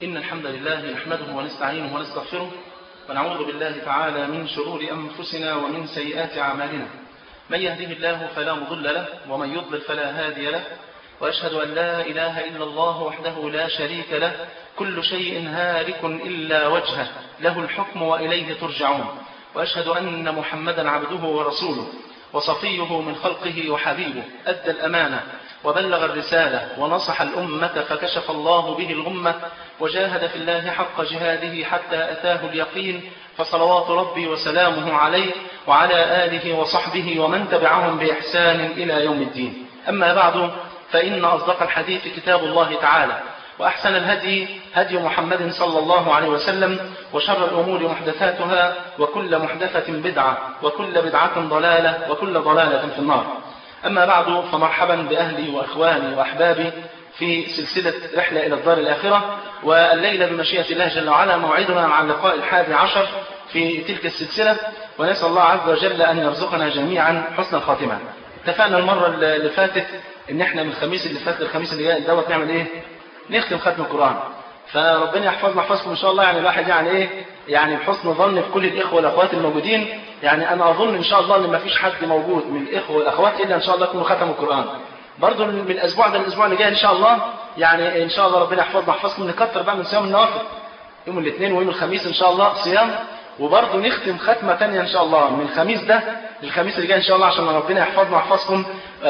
إن الحمد لله نحمده ونستعينه ونستغفره ونعوذ بالله تعالى من شرور أنفسنا ومن سيئات أعمالنا من يهده الله فلا مضل له ومن يضلل فلا هادي له وأشهد أن لا إله إلا الله وحده لا شريك له كل شيء هالك إلا وجهه له الحكم وإليه ترجعون وأشهد أن محمدا عبده ورسوله وصفيه من خلقه وحبيبه أدى الأمانة وبلغ الرسالة ونصح الأمة فكشف الله به الغمة وجاهد في الله حق جهاده حتى أتاه اليقين فصلوات ربي وسلامه عليه وعلى آله وصحبه ومن تبعهم بإحسان إلى يوم الدين أما بعد فإن أصدق الحديث كتاب الله تعالى وأحسن الهدي هدي محمد صلى الله عليه وسلم وشر الأمور محدثاتها وكل محدثة بدعة وكل بدعة ضلالة وكل ضلالة في النار أما بعد فمرحبا بأهلي وأخواني وأحبابي في سلسلة رحلة إلى الدار الآخرة والليلة بمشيئة الله جل وعلا موعدنا مع اللقاء الحادي عشر في تلك السلسلة ونسأل الله عز وجل أن يرزقنا جميعا حسن الخاتمة اتفقنا المرة اللي فاتت ان احنا من الخميس اللي فات للخميس اللي جاي دوت نعمل ايه نختم ختم القرآن فربنا يحفظنا يحفظكم ان شاء الله يعني الواحد يعني ايه يعني بحسن ظن في كل الاخوه والاخوات الموجودين يعني انا اظن ان شاء الله ان ما فيش حد موجود من الاخوه والاخوات الا ان شاء الله يكونوا ختموا القرآن برضه من الاسبوع ده الاسبوع اللي جاي ان شاء الله يعني ان شاء الله ربنا يحفظنا يحفظكم نكتر بقى من صيام النوافل يوم الاثنين ويوم الخميس ان شاء الله صيام وبرضه نختم ختمة تانية إن شاء الله من الخميس ده للخميس اللي جاي إن شاء الله عشان ربنا يحفظنا ويحفظكم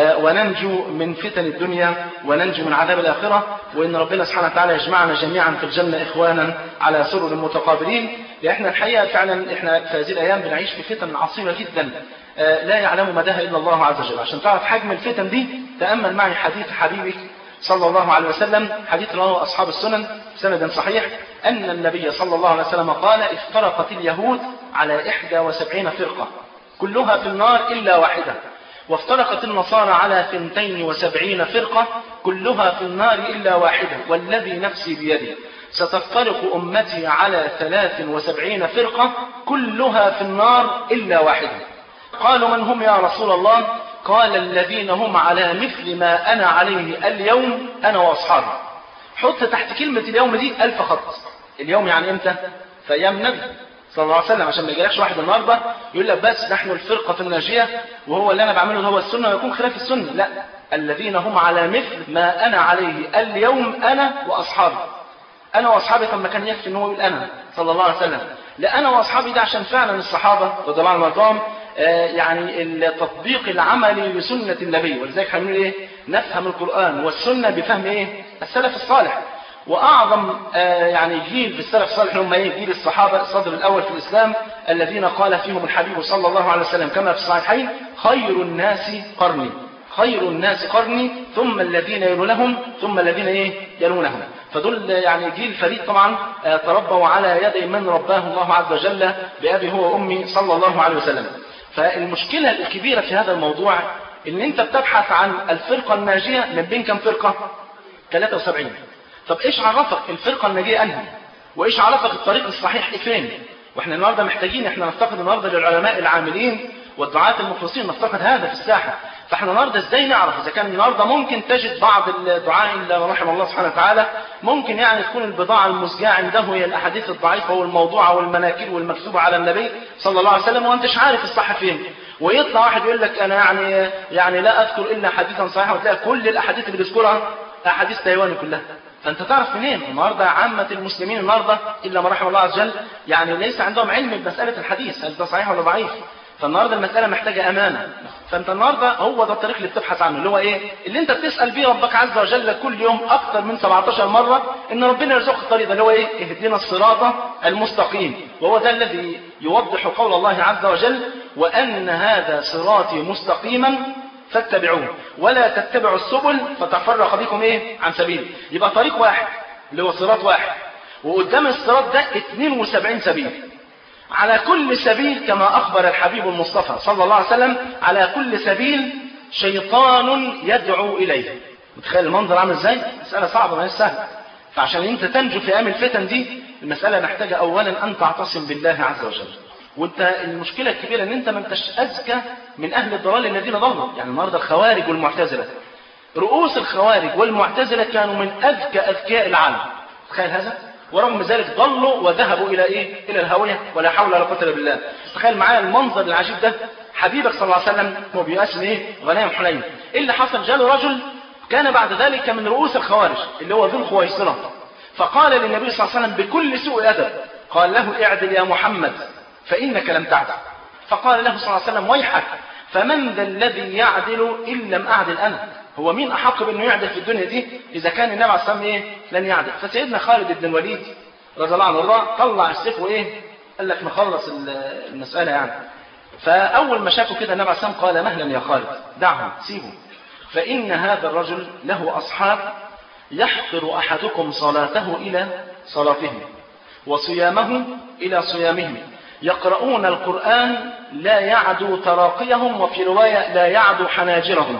وننجو من فتن الدنيا وننجو من عذاب الآخرة وإن ربنا سبحانه وتعالى يجمعنا جميعا في الجنة إخوانا على سرر متقابلين لأن الحقيقة فعلا إحنا في هذه الأيام بنعيش في فتن عصيبة جدا لا يعلم مداها إلا الله عز وجل عشان تعرف حجم الفتن دي تأمل معي حديث حبيبك صلى الله عليه وسلم حديث رواه أصحاب السنن سند صحيح أن النبي صلى الله عليه وسلم قال افترقت اليهود على إحدى وسبعين فرقة كلها في النار إلا واحدة وافترقت النصارى على ثنتين وسبعين فرقة كلها في النار إلا واحدة والذي نفسي بيده ستفترق أمتي على ثلاث وسبعين فرقة كلها في النار إلا واحدة قالوا من هم يا رسول الله قال الذين هم على مثل ما أنا عليه اليوم أنا وأصحابي حط تحت كلمة اليوم دي ألف خط اليوم يعني إمتى في أيام النبي صلى الله عليه وسلم عشان ما يجيلكش واحد النهارده يقول لك بس نحن الفرقة الناجية وهو اللي أنا بعمله هو السنة ويكون خلاف السنة لا الذين هم على مثل ما أنا عليه اليوم أنا وأصحابي أنا وأصحابي طب ما كان يكفي إن هو يقول أنا صلى الله عليه وسلم لا أنا وأصحابي ده عشان فعلا الصحابة رضي الله عنهم يعني التطبيق العملي لسنة النبي ولذلك هنقول ايه نفهم القرآن والسنة بفهم ايه السلف الصالح وأعظم يعني جيل في السلف الصالح هم ايه جيل الصحابة الصدر الأول في الإسلام الذين قال فيهم الحبيب صلى الله عليه وسلم كما في الصحيحين خير الناس قرني خير الناس قرني ثم الذين يلونهم ثم الذين ايه يلونهم فدول يعني جيل فريد طبعا تربوا على يدي من رباه الله عز وجل بأبي هو وأمي صلى الله عليه وسلم فالمشكلة الكبيرة في هذا الموضوع ان انت بتبحث عن الفرقة الناجية من بين كم فرقة 73 طب ايش عرفك الفرقة الناجية انهي وايش عرفك الطريق الصحيح فين واحنا النهاردة محتاجين احنا نفتقد النهاردة للعلماء العاملين والدعاة المخلصين نفتقد هذا في الساحة فاحنا النهارده ازاي نعرف اذا كان النهارده ممكن تجد بعض الدعاء اللي رحم الله سبحانه وتعالى ممكن يعني تكون البضاعه المزجاه عنده هي الاحاديث الضعيفه والموضوعه والمناكير والمكتوبه على النبي صلى الله عليه وسلم وانتش عارف الصح فين ويطلع واحد يقول لك انا يعني يعني لا اذكر الا حديثا صحيحا وتلاقي كل الاحاديث اللي بيذكرها احاديث تايواني كلها فانت تعرف منين النهارده عامه المسلمين النهارده الا ما رحم الله عز وجل يعني ليس عندهم علم بمساله الحديث هل ده صحيح ولا ضعيف فالنهارده المساله محتاجه امانه فانت النهارده هو ده الطريق اللي بتبحث عنه اللي هو ايه اللي انت بتسال بيه ربك عز وجل كل يوم اكثر من 17 مره ان ربنا يرزقك الطريق ده اللي هو ايه اهدنا الصراط المستقيم وهو ده الذي يوضح قول الله عز وجل وان هذا صراطي مستقيما فاتبعوه ولا تتبعوا السبل فتفرق بكم ايه عن سبيله يبقى طريق واحد اللي هو صراط واحد وقدام الصراط ده 72 سبيل على كل سبيل كما أخبر الحبيب المصطفى صلى الله عليه وسلم على كل سبيل شيطان يدعو إليه متخيل المنظر عامل ازاي؟ مسألة صعبة ما هي سهلة فعشان انت تنجو في ايام الفتن دي المسألة محتاجة اولا ان تعتصم بالله عز وجل وانت المشكلة الكبيرة ان انت ما انتش اذكى من اهل الضلال الذين ضلوا يعني النهارده الخوارج والمعتزلة رؤوس الخوارج والمعتزلة كانوا من اذكى اذكياء العالم تخيل هذا ورغم ذلك ضلوا وذهبوا الى ايه الى الهاويه ولا حول ولا قوه الا بالله تخيل معايا المنظر العجيب ده حبيبك صلى الله عليه وسلم هو بيقسم ايه غنائم حنين ايه اللي حصل جاله رجل كان بعد ذلك من رؤوس الخوارج اللي هو ذو الخويصره فقال للنبي صلى الله عليه وسلم بكل سوء ادب قال له اعدل يا محمد فانك لم تعدل فقال له صلى الله عليه وسلم ويحك فمن ذا الذي يعدل ان لم اعدل انا هو مين احق بانه يعدل في الدنيا دي اذا كان النبي عليه الصلاه والسلام ايه لن يعدل فسيدنا خالد بن الوليد رضي الله عنه وارضاه طلع السيف وايه قال لك نخلص المساله يعني فاول ما شافوا كده النبي عليه الصلاه والسلام قال مهلا يا خالد دعهم سيبه فان هذا الرجل له اصحاب يحقر احدكم صلاته الى صلاتهم وصيامه الى صيامهم يقرؤون القرآن لا يعدو تراقيهم وفي رواية لا يعدو حناجرهم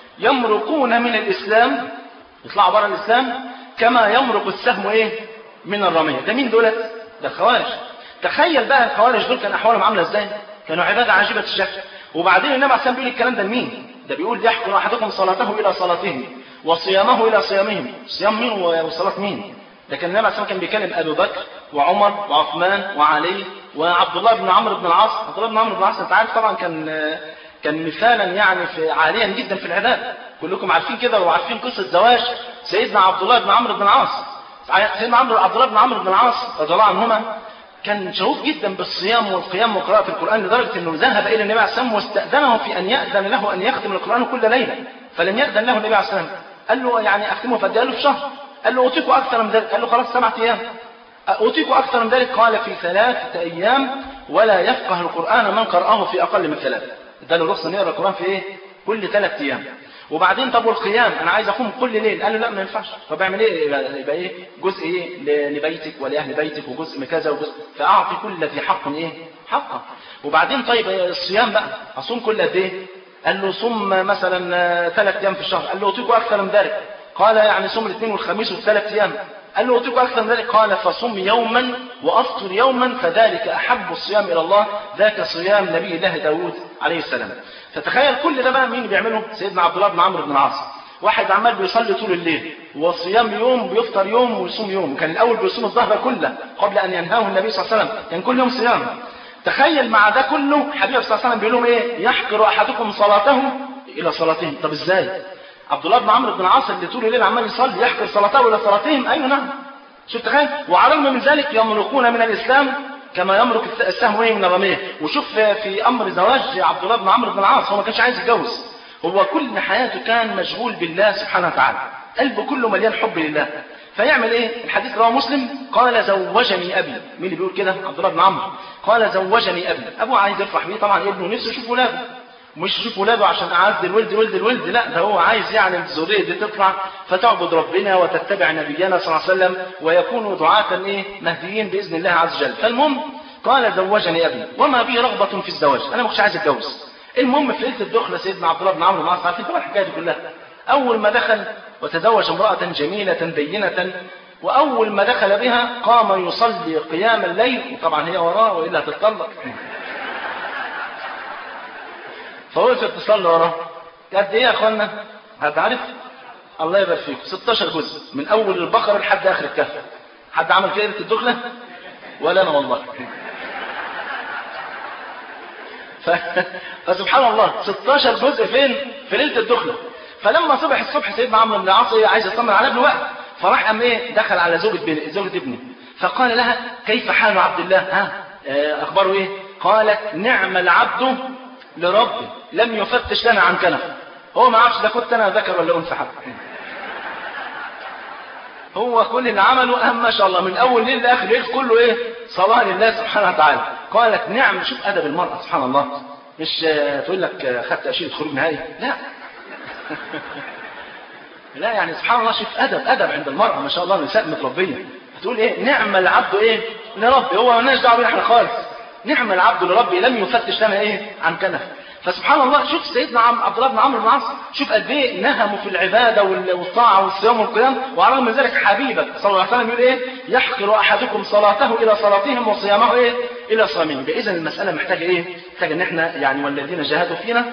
يمرقون من الإسلام يطلعوا بره الإسلام كما يمرق السهم إيه من الرمية ده مين دولت ده الخوارج تخيل بقى الخوارج دول كان أحوالهم عاملة إزاي كانوا عبادة عجيبة الشكل وبعدين النبي عليه السلام بيقول الكلام ده لمين ده بيقول يحكم أحدكم صلاته إلى صلاتهم وصيامه إلى صيامهم صيام مين وصلاة مين ده كان النبي عليه السلام كان بيكلم ابو بكر وعمر وعثمان وعلي وعبد الله بن عمرو بن العاص عبد الله بن عمرو بن العاص انت عارف طبعا كان كان مثالا يعني في عاليا جدا في العباده كلكم عارفين كده وعارفين قصه زواج سيدنا عبد الله بن عمرو بن العاص سيدنا عمرو عبد الله بن عمرو بن العاص رضي الله عنهما كان شغوف جدا بالصيام والقيام وقراءة القرآن لدرجة أنه ذهب إلى النبي عليه الصلاة والسلام واستأذنه في أن يأذن له أن يختم القرآن كل ليلة فلم يأذن له النبي عليه الصلاة والسلام قال له يعني أختمه فقد قال له في شهر قال له أوتيك أكثر من ذلك قال له خلاص سبعة أيام أوتيك أكثر من ذلك قال في ثلاثة أيام ولا يفقه القرآن من قرأه في أقل من ثلاثة ده له رخصة نقرأ القرآن في إيه؟ كل ثلاث أيام وبعدين طب والقيام أنا عايز أقوم كل ليل قال له لا ما ينفعش طب اعمل إيه يبقى, يبقى إيه جزء إيه لبيتك ولأهل بيتك وجزء من كذا وجزء فأعطي كل ذي حق إيه حقه وبعدين طيب الصيام بقى أصوم كل قد إيه قال له صم مثلا ثلاث أيام في الشهر قال له أوتيك أكثر من ذلك قال يعني صوم الاثنين والخميس والثلاث أيام قال له أوتيك أكثر من ذلك قال فصم يوما وأفطر يوما فذلك أحب الصيام إلى الله ذاك صيام نبي الله داود عليه السلام فتخيل كل ده بقى مين بيعمله سيدنا عبد الله بن عمرو بن العاص واحد عمال بيصلي طول الليل وصيام يوم بيفطر يوم ويصوم يوم كان الأول بيصوم الظهر كله قبل أن ينهاه النبي صلى الله عليه وسلم كان كل يوم صيام تخيل مع ده كله حبيب صلى الله عليه وسلم بيقول لهم ايه يحقر احدكم صلاته الى صلاتهم طب ازاي عبد الله بن عمرو بن العاص اللي طول الليل عمال يصلي يحقر صلاته الى صلاتهم ايوه نعم شوف تخيل وعلى الرغم من ذلك يمرقون من الاسلام كما يمرق السهم من الرميه وشوف في امر زواج عبد الله بن عمرو بن العاص هو ما كانش عايز يتجوز هو كل حياته كان مشغول بالله سبحانه وتعالى قلبه كله مليان حب لله فيعمل ايه الحديث رواه مسلم قال زوجني ابي مين اللي بيقول كده عبد الله بن عمرو قال زوجني ابي ابوه عايز يفرح بيه طبعا ابنه نفسه يشوف ولاده مش يشوف ولاده عشان اعز الولد ولد الولد لا ده هو عايز يعني الذريه دي تطلع فتعبد ربنا وتتبع نبينا صلى الله عليه وسلم ويكونوا دعاة ايه مهديين باذن الله عز وجل فالمهم قال زوجني ابي وما بي رغبه في الزواج انا ما كنتش عايز اتجوز المهم في ليله الدخله سيدنا عبد الله بن عمرو بن العاص عارفين طبعا الحكايه دي كلها اول ما دخل وتزوج امراه جميله دينه واول ما دخل بها قام يصلي قيام الليل طبعا هي وراه والا هتتطلق فوقفت تصلي وراه قد ايه يا اخوانا هتعرف الله يبارك فيك 16 جزء من اول البقره لحد اخر الكهف حد عمل كده ليله الدخله ولا انا والله ف... فسبحان الله 16 جزء فين في ليله الدخله فلما صبح الصبح سيدنا عمرو بن العاص عايز يطمن على ابنه وقت فراح قام ايه دخل على زوجة بن... زوجة ابنه فقال لها كيف حال عبد الله ها آه اخباره ايه قالت نعم العبد لربه لم يفتش لنا عن كنف هو ما عرفش ده كنت انا ذكر ولا انثى حتى هو كل اللي عمله اهم ما شاء الله من اول ليل لاخر ليل كله ايه صلاه لله سبحانه وتعالى قالت نعم شوف ادب المراه سبحان الله مش تقول لك خدت اشيره خروج نهائي لا لا يعني سبحان الله شوف ادب ادب عند المراه ما شاء الله نساء متربيه تقول ايه نعم العبد ايه لربي هو مالناش دعوه بيه احنا خالص نعم العبد لربي لم يفتش لنا ايه عن كنف فسبحان الله شوف سيدنا عم عبد الله بن عمرو بن العاص شوف قد ايه نهموا في العباده والطاعه والصيام والقيام وعلى من ذلك حبيبك صلى الله عليه وسلم يقول ايه يحقر احدكم صلاته الى صلاتهم وصيامه ايه الى صيامهم اذا المساله محتاجه ايه محتاجه ان احنا يعني والذين جاهدوا فينا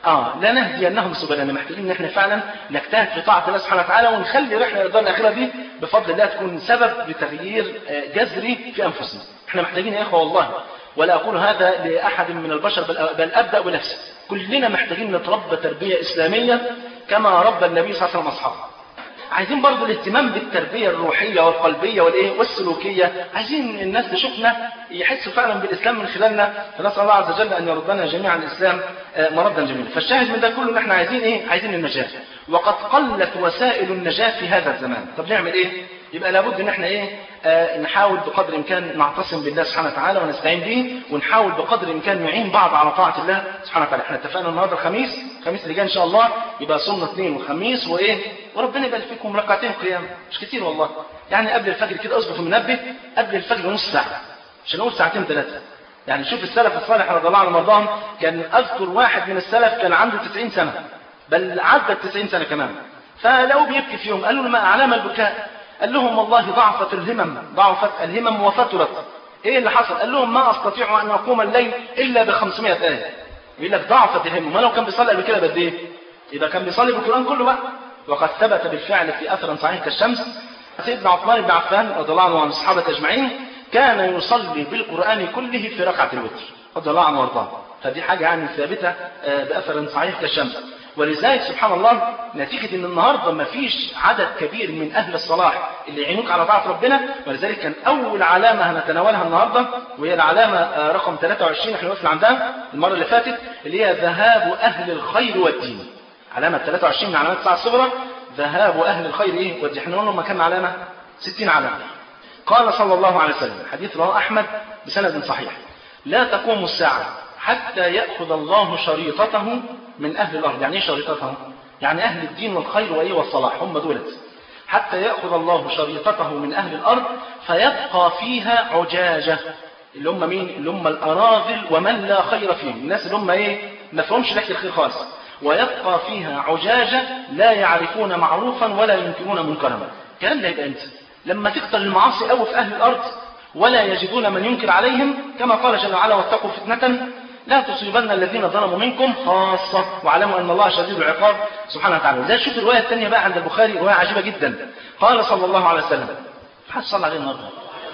اه لا نهدينهم سبلنا محتاجين ان احنا فعلا نجتهد في طاعه الله سبحانه وتعالى ونخلي رحله الدار الاخره دي بفضل الله تكون سبب لتغيير آه، جذري في انفسنا احنا محتاجين يا اخوه والله ولا اقول هذا لاحد من البشر بل, بل ابدا بنفسي كلنا محتاجين نتربى تربيه اسلاميه كما ربى النبي صلى الله عليه وسلم اصحابه عايزين برضو الاهتمام بالتربية الروحية والقلبية والايه والسلوكية عايزين الناس تشوفنا يحسوا فعلا بالإسلام من خلالنا فنسأل الله عز وجل أن يردنا جميعا الإسلام آه، مردا جميلا فالشاهد من ده كله ان احنا عايزين ايه عايزين النجاة وقد قلت وسائل النجاة في هذا الزمان طب نعمل ايه يبقى لابد ان احنا ايه آه نحاول بقدر الامكان نعتصم بالله سبحانه وتعالى ونستعين به ونحاول بقدر الامكان نعين بعض على طاعه الله سبحانه وتعالى احنا اتفقنا النهارده الخميس الخميس اللي جاي ان شاء الله يبقى صومنا اثنين وخميس وايه وربنا يبارك فيكم ركعتين قيام مش كتير والله يعني قبل الفجر كده اظبط المنبه قبل الفجر نص ساعه مش نقول ساعتين ثلاثه يعني شوف السلف الصالح رضي الله عنهم وارضاهم كان اذكر واحد من السلف كان عنده 90 سنه بل عدى 90 سنه كمان فلو بيبكي في يوم قالوا له ما اعلام البكاء قال لهم والله ضعفت الهمم ضعفت الهمم وفترت ايه اللي حصل قال لهم ما استطيع ان اقوم الليل الا ب 500 ايه يقول لك ضعفت الهمم ما لو كان بيصلي قبل كده بقد ايه يبقى كان بيصلي بالقران كله بقى وقد ثبت بالفعل في اثر صحيح كالشمس سيدنا عثمان بن عفان رضي الله عنه وعن الصحابه اجمعين كان يصلي بالقران كله في ركعه الوتر رضي الله عنه وارضاه فدي حاجه يعني ثابته آه، باثر صحيح كالشمس ولذلك سبحان الله نتيجة ان النهاردة ما فيش عدد كبير من اهل الصلاح اللي يعينوك على طاعة ربنا ولذلك كان اول علامة هنتناولها النهاردة وهي العلامة آه، رقم 23 احنا وقفنا عندها المرة اللي فاتت اللي هي ذهاب اهل الخير والدين علامة 23 من علامات الساعة الصغرى ذهاب اهل الخير ايه والدين احنا قلنا كام علامة 60 علامة قال صلى الله عليه وسلم حديث رواه احمد بسند صحيح لا تقوم الساعة حتى يأخذ الله شريطته من أهل الأرض يعني إيه شريطته يعني أهل الدين والخير وإيه والصلاح هم دولت حتى يأخذ الله شريطته من أهل الأرض فيبقى فيها عجاجة اللي هم مين اللي هم الأراذل ومن لا خير فيهم الناس اللي هم إيه ما فهمش ريحة الخير خالص ويبقى فيها عجاجة لا يعرفون معروفا ولا ينكرون منكرا الكلام ده يبقى امتى لما تكتر المعاصي قوي في أهل الأرض ولا يجدون من ينكر عليهم كما قال جل وعلا واتقوا فتنة لا تصيبن الذين ظلموا منكم خاصة واعلموا أن الله شديد العقاب سبحانه وتعالى زي شوف الرواية الثانية بقى عند البخاري رواية عجيبة جدا قال صلى الله عليه وسلم حد صلى عليه النهارده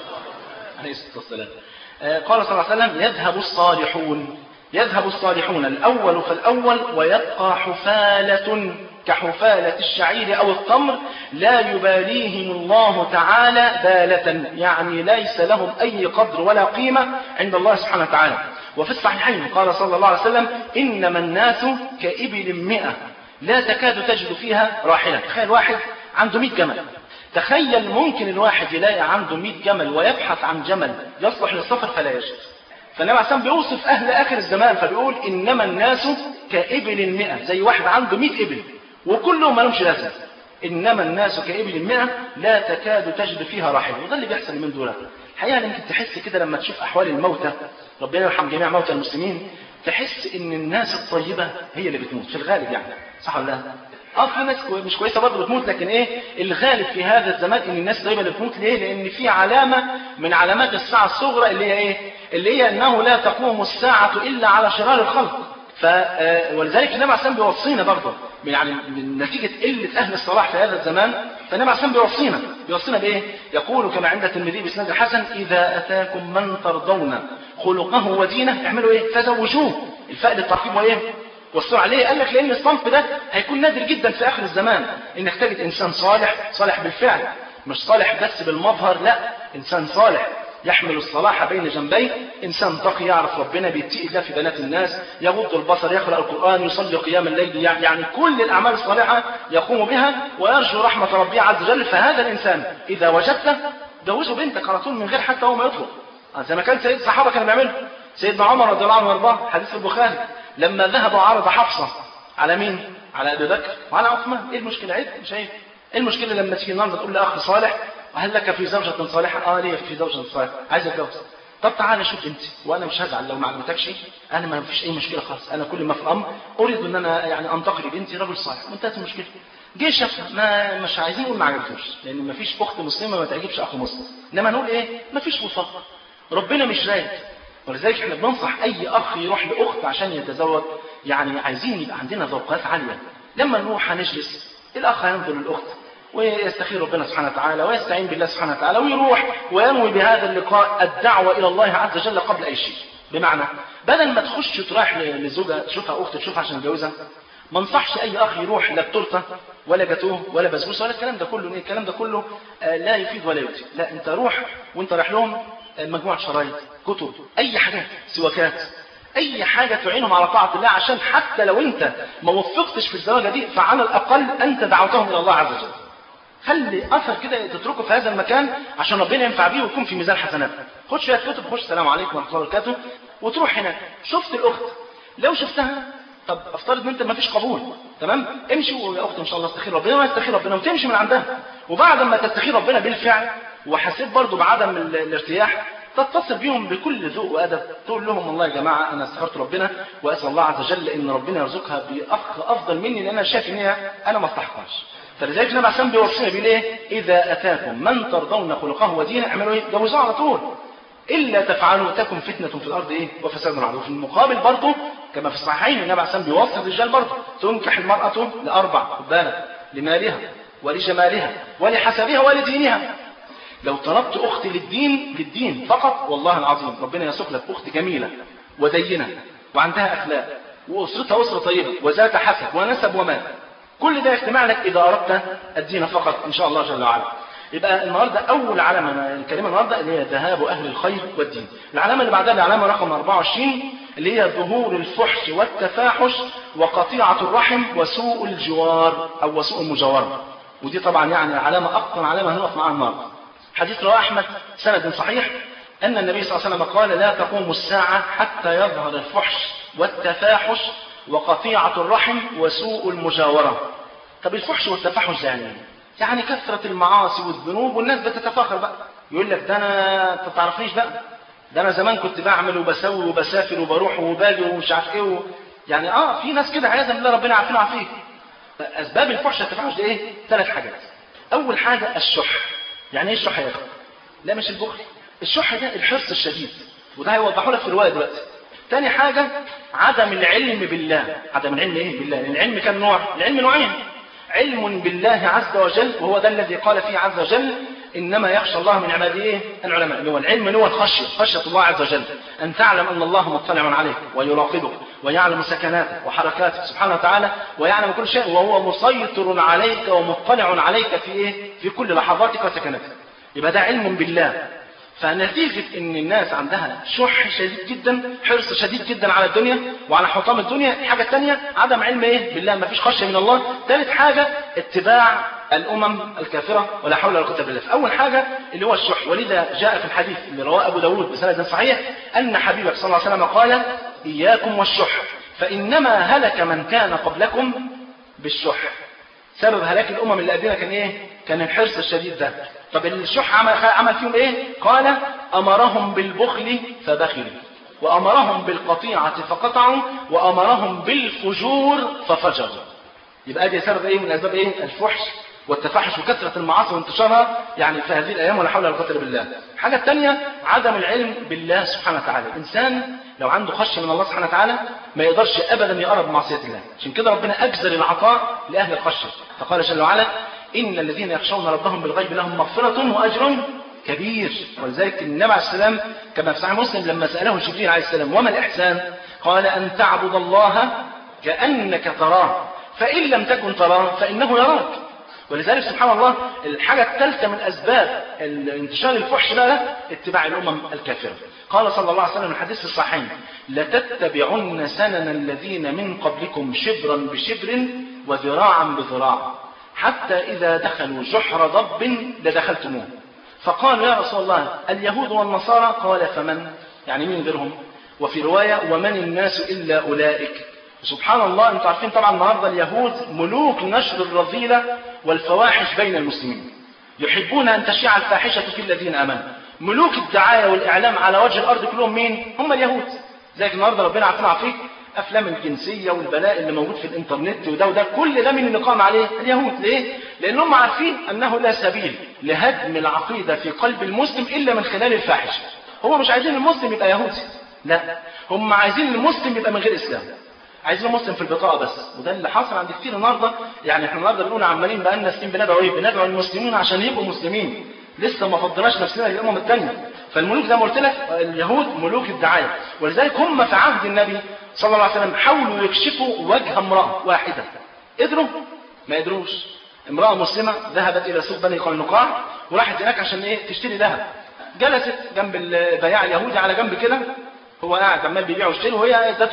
عليه الصلاة والسلام آه، قال صلى الله عليه وسلم يذهب الصالحون يذهب الصالحون الأول فالأول ويبقى حفالة كحفالة الشعير أو التمر لا يباليهم الله تعالى بالة يعني ليس لهم أي قدر ولا قيمة عند الله سبحانه وتعالى وفي الصحيحين قال صلى الله عليه وسلم إنما الناس كإبل مئة لا تكاد تجد فيها راحلة تخيل واحد عنده 100 جمل تخيل ممكن الواحد يلاقي عنده 100 جمل ويبحث عن جمل يصلح للسفر فلا يجد فالنبي عليه الصلاة بيوصف أهل آخر الزمان فبيقول إنما الناس كإبل مئة زي واحد عنده 100 إبل وكلهم ما لهمش لازمة إنما الناس كإبل مئة لا تكاد تجد فيها راحلة وده اللي بيحصل من دول الحقيقة يمكن تحس كده لما تشوف أحوال الموتى ربنا يرحم جميع موتى المسلمين تحس إن الناس الطيبة هي اللي بتموت في الغالب يعني صح ولا لا؟ اه في ناس كوي- مش كويسه برضه بتموت لكن ايه الغالب في هذا الزمان ان الناس الطيبه اللي بتموت ليه؟ لان في علامه من علامات الساعه الصغرى اللي هي ايه؟ اللي هي انه لا تقوم الساعه الا على شرار الخلق. ف آه، ولذلك النبي عليه الصلاه والسلام بيوصينا برضه من يعني من نتيجه قله اهل الصلاح في هذا الزمان فالنبي عليه الصلاه والسلام بيوصينا بيوصينا بايه؟ يقول كما عند الترمذي باسناد الحسن اذا اتاكم من ترضون خلقه ودينه اعملوا ايه؟ فزوجوه الفاء للترحيب وايه؟ والسرعة عليه قال لك لأن الصنف ده هيكون نادر جدا في آخر الزمان إنك تجد إنسان صالح صالح بالفعل مش صالح بس بالمظهر لا إنسان صالح يحمل الصلاح بين جنبيه إنسان تقي يعرف ربنا بيتقي الله في بنات الناس يغض البصر يقرأ القرآن يصلي قيام الليل يعني كل الأعمال الصالحة يقوم بها ويرجو رحمة ربه عز وجل فهذا الإنسان إذا وجدته جوزه بنتك على طول من غير حتى هو ما يطلب آه، زي ما كان سيد الصحابة كانوا بيعملوا سيدنا عمر رضي الله عنه وارضاه حديث في البخاري لما ذهب وعرض حفصة على مين؟ على أبي بكر وعلى عثمان إيه المشكلة؟ عيب مش عيب إيه المشكلة لما تيجي النهارده تقول لأخ صالح وهل لك في زوجة صالحة؟ آه ليه في زوجة صالحة عايز أتجوز طب تعالى شوف انت وانا مش هزعل لو ما عجبتكش انا ما فيش اي مشكله خالص انا كل ما في الامر اريد ان انا يعني انتقل بنتي رجل صالح وانتهت المشكله جه شافها ما مش عايزين نقول ما عجبتوش لان ما فيش اخت مسلمه ما تعجبش اخ مسلم انما نقول ايه ما فيش وفاق ربنا مش رايد ولذلك احنا بننصح اي اخ يروح لاخت عشان يتزوج يعني عايزين يبقى عندنا ذوقات عاليه لما نروح هنجلس الاخ هينظر للاخت ويستخير ربنا سبحانه وتعالى ويستعين بالله سبحانه وتعالى ويروح وينوي بهذا اللقاء الدعوه الى الله عز وجل قبل اي شيء بمعنى بدل ما تخش تروح لزوجها تشوفها اخت تشوفها عشان تجوزها ما انصحش اي اخ يروح لا بتورته ولا جاتوه ولا بسبوسه ولا الكلام ده كله الكلام ده كله لا يفيد ولا يؤتي لا انت روح وانت رايح لهم مجموعه شرايط كتب اي حاجات سواكات اي حاجه تعينهم على طاعه الله عشان حتى لو انت ما وفقتش في الزواجه دي فعلى الاقل انت دعوتهم الى الله عز وجل خلي اثر كده تتركه في هذا المكان عشان ربنا ينفع بيه ويكون في ميزان حسناتك خد شويه كتب خش السلام عليكم ورحمه الله وبركاته وتروح هناك شفت الاخت لو شفتها طب افترض ان انت ما فيش قبول تمام امشي ويا اخت ان شاء الله استخير ربنا واستخير ربنا وتمشي من عندها وبعد ما تستخير ربنا بالفعل وحسيت برضو بعدم الارتياح تتصل بيهم بكل ذوق وادب تقول لهم والله يا جماعه انا استخرت ربنا واسال الله عز وجل ان ربنا يرزقها باخ افضل مني لان انا شايف ان هي انا ما استحقهاش فلذلك النبي عليه بيوصينا بيقول ايه اذا اتاكم من ترضون خلقه ودينه اعملوا ايه جوزوه على طول الا تفعلوا تكن فتنه في الارض ايه وفساد عظيم في المقابل برضه كما في الصحيحين النبي عليه بيوصي الرجال برضه تنكح المراه لاربع خد بالك لمالها ولجمالها ولحسبها ولدينها لو طلبت اختي للدين للدين فقط والله العظيم ربنا يسوق لك اخت جميله ودينه وعندها اخلاق واسرتها اسره طيبه وذات حسب ونسب ومال كل ده يجتمع لك اذا اردت الدين فقط ان شاء الله جل وعلا يبقى النهارده اول علامه الكلمه النهارده اللي هي ذهاب اهل الخير والدين العلامه اللي بعدها العلامه رقم 24 اللي هي ظهور الفحش والتفاحش وقطيعه الرحم وسوء الجوار او وسوء المجاوره ودي طبعا يعني علامه اكثر علامه هنقف معاها النهارده حديث رواه احمد سند صحيح ان النبي صلى الله عليه وسلم قال لا تقوم الساعه حتى يظهر الفحش والتفاحش وقطيعه الرحم وسوء المجاوره طب الفحش والتفاحش ده يعني ايه؟ يعني كثرة المعاصي والذنوب والناس بتتفاخر بقى يقول لك ده انا انت تعرفنيش بقى ده انا زمان كنت بعمل وبسوي وبسافر وبروح وباجي ومش عارف ايه و... يعني اه في ناس كده عياذا بالله ربنا عارفين عافيك اسباب الفحش والتفاحش ده ايه؟ ثلاث حاجات اول حاجه الشح يعني ايه الشح يا اخي؟ لا مش البخل الشح ده الحرص الشديد وده هيوضحوا لك في الروايه دلوقتي تاني حاجة عدم العلم بالله عدم العلم ايه بالله العلم كم نوع العلم نوعين علم بالله عز وجل وهو ده الذي قال فيه عز وجل انما يخشى الله من عباده ايه العلماء اللي هو العلم اللي هو الخشيه خشيه الله عز وجل ان تعلم ان الله مطلع عليك ويراقبك ويعلم سكناتك وحركاتك سبحانه وتعالى ويعلم كل شيء وهو مسيطر عليك ومطلع عليك في ايه في كل لحظاتك وسكناتك يبقى ده علم بالله فنتيجة ان الناس عندها شح شديد جدا حرص شديد جدا على الدنيا وعلى حطام الدنيا الحاجة الثانية عدم علم ايه بالله ما فيش خشية من الله ثالث حاجة اتباع الامم الكافرة ولا حول ولا قوة بالله اول حاجة اللي هو الشح ولذا جاء في الحديث اللي رواه ابو داود بسند صحيح ان حبيبك صلى الله عليه وسلم قال اياكم والشح فانما هلك من كان قبلكم بالشح سبب هلاك الامم اللي قبلنا كان ايه كان الحرص الشديد ده طب الشح عمل عمل فيهم ايه قال امرهم بالبخل فبخلوا وامرهم بالقطيعه فقطعوا وامرهم بالفجور ففجروا يبقى دي سبب ايه من اسباب ايه الفحش والتفحش وكثرة المعاصي وانتشارها يعني في هذه الأيام ولا حول ولا قوة إلا بالله. الحاجة الثانية عدم العلم بالله سبحانه وتعالى، الإنسان لو عنده خشية من الله سبحانه وتعالى ما يقدرش أبدا يقرب معصية الله، عشان كده ربنا أجزل العطاء لأهل الخشية، فقال جل وعلا: إن الذين يخشون ربهم بالغيب لهم مغفرة وأجر كبير، ولذلك النبي عليه السلام كما في صحيح مسلم لما سأله جبريل عليه السلام وما الإحسان؟ قال أن تعبد الله كأنك تراه، فإن لم تكن تراه فإنه يراك. ولذلك سبحان الله الحاجة الثالثة من أسباب انتشار الفحش بقى اتباع الأمم الكافرة قال صلى الله عليه وسلم الحديث في الصحيحين لتتبعن سنن الذين من قبلكم شبرا بشبر وذراعا بذراع حتى إذا دخلوا جحر ضب لدخلتموه فقالوا يا رسول الله اليهود والنصارى قال فمن يعني مين غيرهم وفي رواية ومن الناس إلا أولئك سبحان الله انتم عارفين طبعا النهارده اليهود ملوك نشر الرذيله والفواحش بين المسلمين يحبون ان تشيع الفاحشه في الذين امنوا ملوك الدعايه والاعلام على وجه الارض كلهم مين هم اليهود زي النهارده ربنا عارفين عفيك افلام الجنسيه والبلاء اللي موجود في الانترنت وده وده كل ده من اللي قام عليه اليهود ليه لانهم عارفين انه لا سبيل لهدم العقيده في قلب المسلم الا من خلال الفاحشه هو مش عايزين المسلم يبقى يهودي لا هم عايزين المسلم يبقى من غير اسلام عايزين مسلم في البطاقه بس وده اللي حصل عند كتير النهارده يعني احنا النهارده بنقول عمالين بقى لنا سنين بندعو ايه بندعو المسلمين عشان يبقوا مسلمين لسه ما فضلناش نفسنا للامم الثانيه فالملوك زي ما قلت لك اليهود ملوك الدعايه ولذلك هم في عهد النبي صلى الله عليه وسلم حاولوا يكشفوا وجه امراه واحده قدروا ما قدروش امراه مسلمه ذهبت الى سوق بني قينقاع وراحت هناك عشان ايه تشتري ذهب جلست جنب البياع اليهودي على جنب كده هو قاعد عمال بيبيع ويشتري وهي ادته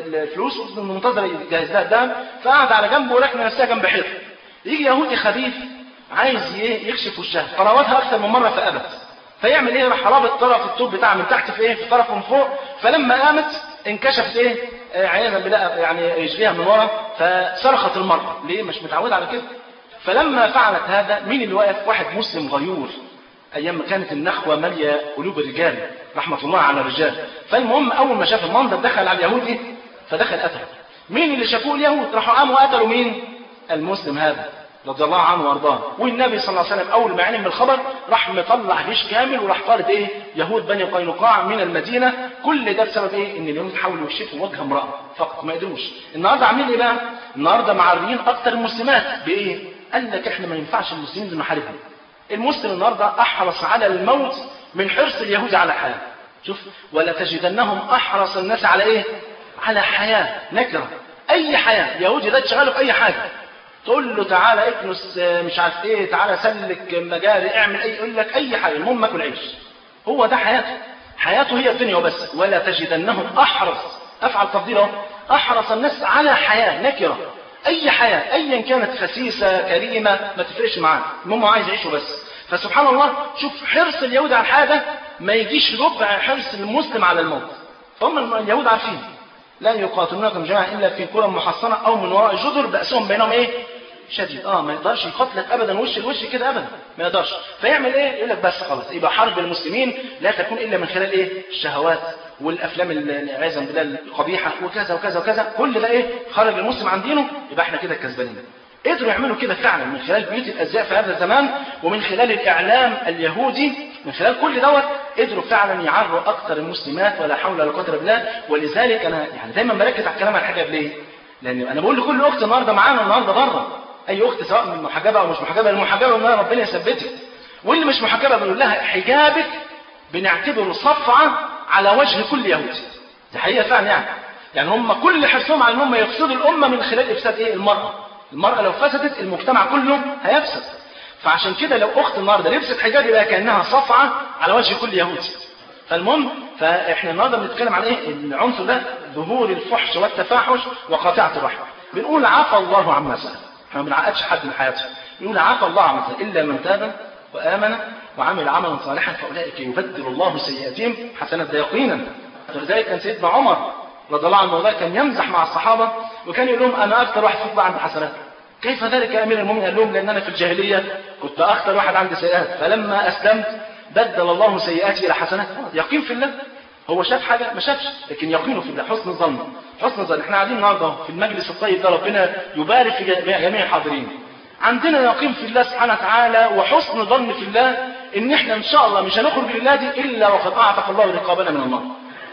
الفلوس منتظره يجهز لها الذهب فقعد على جنبه وركن نفسها جنب حيط يجي يهودي خبيث عايز ايه يكشف وشها فراودها اكثر من مره فابت فيعمل ايه راح رابط طرف التوب بتاعها من تحت في ايه في طرف من فوق فلما قامت انكشفت ايه آه عياذا بالله يعني رجليها من ورا فصرخت المراه ليه مش متعوده على كده فلما فعلت هذا مين اللي واقف واحد مسلم غيور ايام ما كانت النخوه ماليه قلوب الرجال رحمه الله على الرجال فالمهم اول ما شاف المنظر دخل على اليهود ايه فدخل قتله مين اللي شافوه اليهود راحوا قاموا قتلوا مين المسلم هذا رضي الله عنه وارضاه والنبي صلى الله عليه وسلم اول ما علم بالخبر راح مطلع جيش كامل وراح طارد ايه يهود بني قينقاع من المدينه كل ده بسبب ايه ان اليهود حاولوا يكشفوا وجه امراه فقط ما قدروش النهارده عاملين ايه بقى النهارده معريين اكتر المسلمات بايه قال لك احنا ما ينفعش المسلمين دول نحاربهم المسلم النهارده احرص على الموت من حرص اليهود على الحياه شوف ولا تجدنهم احرص الناس على ايه على حياه نكره اي حياه يهودي ده تشغله في اي حاجه تقول له تعالى اكنس مش عارف ايه تعالى سلك مجاري اعمل اي يقول لك اي حاجه المهم اكل عيش هو ده حياته حياته هي الدنيا وبس ولا تجدنهم احرص افعل تفضيل اهو احرص الناس على حياه نكره اي حياه ايا كانت خسيسه كريمه ما تفرقش معاه المهم هو عايز يعيشه بس فسبحان الله شوف حرص اليهود على الحياه ده ما يجيش ربع حرص المسلم على الموت فهم اليهود عارفين لا يقاتلونكم جميعا الا في قرى محصنه او من وراء جدر باسهم بينهم ايه شديد اه ما يقدرش يقاتلك ابدا وش لوش كده ابدا ما يقدرش فيعمل ايه يقول لك بس خلاص يبقى حرب المسلمين لا تكون الا من خلال ايه الشهوات والافلام العياذا بالله القبيحه وكذا وكذا وكذا كل ده ايه خرج المسلم عن دينه يبقى احنا كده كسبانين قدروا يعملوا كده فعلا من خلال بيوت الازياء في هذا الزمان ومن خلال الاعلام اليهودي من خلال كل دوت قدروا فعلا يعروا اكثر المسلمات ولا حول ولا قوه الا بالله ولذلك انا يعني دايما بركز على الكلام عن الحجاب ليه؟ لان انا بقول لكل اخت النهارده معانا النهارده بره اي اخت سواء من محجبه او مش محجبه المحجبه ان ربنا يثبتك واللي مش محجبه بنقول لها حجابك بنعتبره صفعه على وجه كل يهودي دي حقيقه فعلا يعني يعني هم كل حرصهم على ان هم يفسدوا الامه من خلال افساد ايه المراه المراه لو فسدت المجتمع كله هيفسد فعشان كده لو اخت النهارده لبست حجاب يبقى كانها صفعه على وجه كل يهودي فالمهم فاحنا النهارده بنتكلم عن ايه العنصر ده ظهور الفحش والتفاحش وقاطعه الرحم بنقول عفى الله عما سلف احنا ما بنعقدش حد من حياته يقول عفى الله عما سلف الا من تاب وامن وعمل عملا صالحا فاولئك يبدل الله سيئاتهم حسنات ده يقينا ولذلك كان سيدنا عمر رضي الله عنه وارضاه كان يمزح مع الصحابه وكان يقول لهم انا اكثر واحد فيكم عنده حسنات كيف ذلك يا امير المؤمنين قال لهم لان انا في الجاهليه كنت اكثر واحد عندي سيئات فلما اسلمت بدل الله سيئاتي الى حسنات يقين في الله هو شاف حاجه ما شافش لكن يقينه في الله حسن ظن حسن ظن احنا قاعدين النهارده في المجلس الطيب ده ربنا يبارك في جميع الحاضرين عندنا يقين في الله سبحانه وتعالى وحسن ظن في الله ان احنا ان شاء الله مش هنخرج لله دي الا وقد اعتق الله رقابنا من النار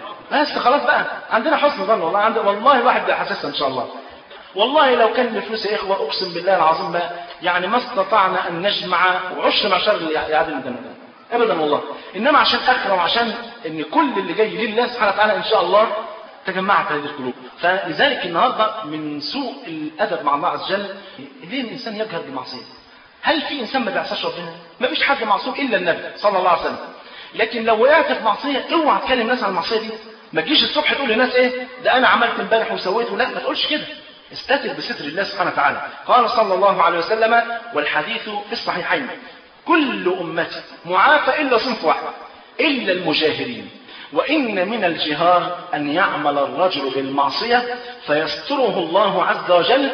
بس خلاص بقى عندنا حسن ظن والله عند والله الواحد بيحسسها ان شاء الله والله لو كان بفلوس يا اخوه اقسم بالله العظيم بقى يعني ما استطعنا ان نجمع وعشر معشر يعادل الدم ابدا والله انما عشان اخره وعشان ان كل اللي جاي لله سبحانه وتعالى ان شاء الله تجمعت هذه القلوب فلذلك النهارده من سوء الادب مع الله عز وجل ليه الانسان يجهر بالمعصيه هل في انسان ما بيعصاش ربنا ما فيش حد معصوم الا النبي صلى الله عليه وسلم لكن لو وقعت في معصيه اوعى تكلم الناس عن المعصيه دي ما تجيش الصبح تقول للناس ايه ده انا عملت امبارح وسويت ولا ما تقولش كده استتر بستر الله سبحانه وتعالى قال صلى الله عليه وسلم والحديث في الصحيحين كل أمتي معافى إلا صنف واحد إلا المجاهرين وإن من الجهار أن يعمل الرجل بالمعصية فيستره الله عز وجل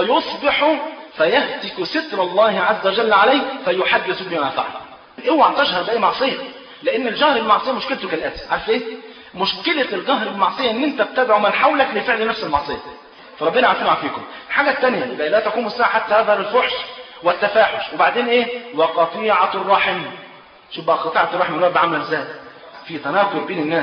فيصبح فيهتك ستر الله عز وجل عليه فيحدث بما فعل اوعى تجهر بأي معصية لأن الجهر بالمعصية مشكلته كالآتي عارف إيه؟ مشكلة الجهر بالمعصية إن أنت بتدعو من حولك لفعل نفس المعصية فربنا عافينا وعافيكم الحاجة الثانية لا تقوم الساعة حتى يظهر الفحش والتفاحش وبعدين ايه وقطيعة الرحم شوف بقى قطيعة الرحم النهارده عاملة ازاي في تناقض بين الناس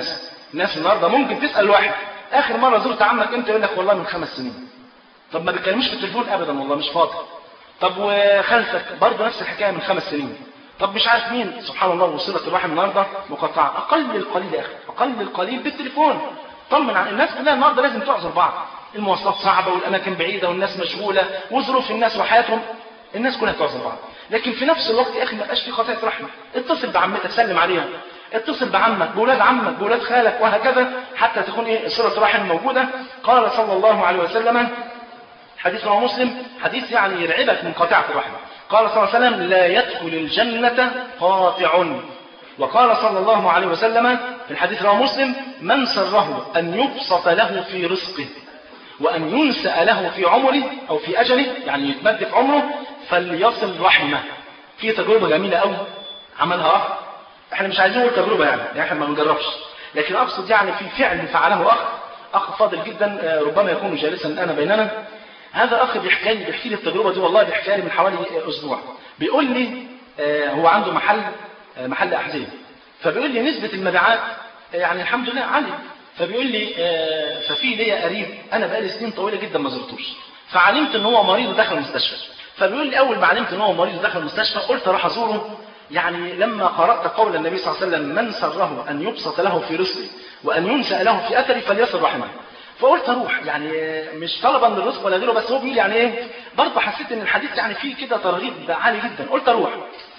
الناس النهارده ممكن تسال واحد اخر مره زرت عمك امتى يقول لك والله من خمس سنين طب ما بيتكلموش في التليفون ابدا والله مش فاضي طب وخالتك برضه نفس الحكايه من خمس سنين طب مش عارف مين سبحان الله وصلة الرحم النهارده مقطعه اقل القليل يا اخي اقل القليل بالتليفون طمن عن الناس كلها النهارده لازم تعذر بعض المواصلات صعبه والاماكن بعيده والناس مشغوله وظروف الناس وحياتهم الناس كلها تعذر بعض لكن في نفس الوقت يا اخي ما بقاش في قطيعه رحمه اتصل بعمتك سلم عليهم اتصل بعمك بولاد عمك بولاد خالك وهكذا حتى تكون ايه صله رحم موجوده قال صلى الله عليه وسلم حديث رواه مسلم حديث يعني يرعبك من قاطعه الرحمه قال صلى الله عليه وسلم لا يدخل الجنه قاطع وقال صلى الله عليه وسلم في الحديث رواه مسلم من سره ان يبسط له في رزقه وأن ينسأ له في عمره أو في أجله يعني يتمد في عمره فليصل رحمه في تجربة جميلة أوي عملها أخ احنا مش عايزين نقول تجربة يعني, يعني احنا ما بنجربش لكن أقصد يعني في فعل فعله أخ أخ فاضل جدا ربما يكون جالسا الآن بيننا هذا أخ بيحكي لي بيحكي لي التجربة دي والله بيحكي لي من حوالي أسبوع بيقول لي هو عنده محل محل أحذية فبيقول لي نسبة المبيعات يعني الحمد لله عالية فبيقول لي آه ففي ليا قريب انا بقالي سنين طويله جدا ما زرتوش فعلمت ان هو مريض ودخل المستشفى فبيقول لي اول ما علمت ان هو مريض ودخل المستشفى قلت اروح ازوره يعني لما قرات قول النبي صلى الله عليه وسلم من سره ان يبسط له في رزقه وان ينسى له في اثره فليصل رحمه فقلت اروح يعني مش طلبا للرزق ولا غيره بس هو بيقول يعني ايه برضه حسيت ان الحديث يعني فيه كده ترغيب عالي جدا قلت اروح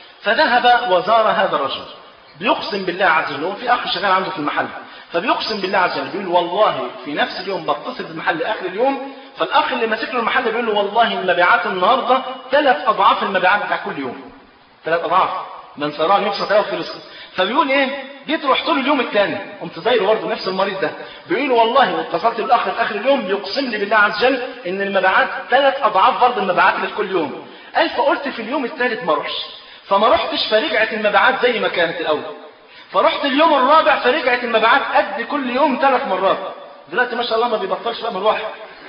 فذهب وزار هذا الرجل بيقسم بالله عز وجل هو في اخ شغال عنده في المحل فبيقسم بالله عز وجل بيقول والله في نفس اليوم بتصل بالمحل اخر اليوم فالاخ اللي ماسك له المحل بيقول له والله المبيعات النهارده ثلاث اضعاف المبيعات بتاع كل يوم ثلاث اضعاف من سران يبسط له في رزقه فبيقول ايه جيت رحت له اليوم الثاني قمت زايره برضه نفس المريض ده بيقول والله واتصلت بالاخ في اخر اليوم يقسم لي بالله عز وجل ان المبيعات ثلاث اضعاف برضه المبيعات اللي في كل يوم قال فقلت في اليوم الثالث ما اروحش فما رحتش فرجعت المبيعات زي ما كانت الاول فرحت اليوم الرابع فرجعت المبيعات قد كل يوم ثلاث مرات دلوقتي ما شاء الله ما بيبطلش بقى مروح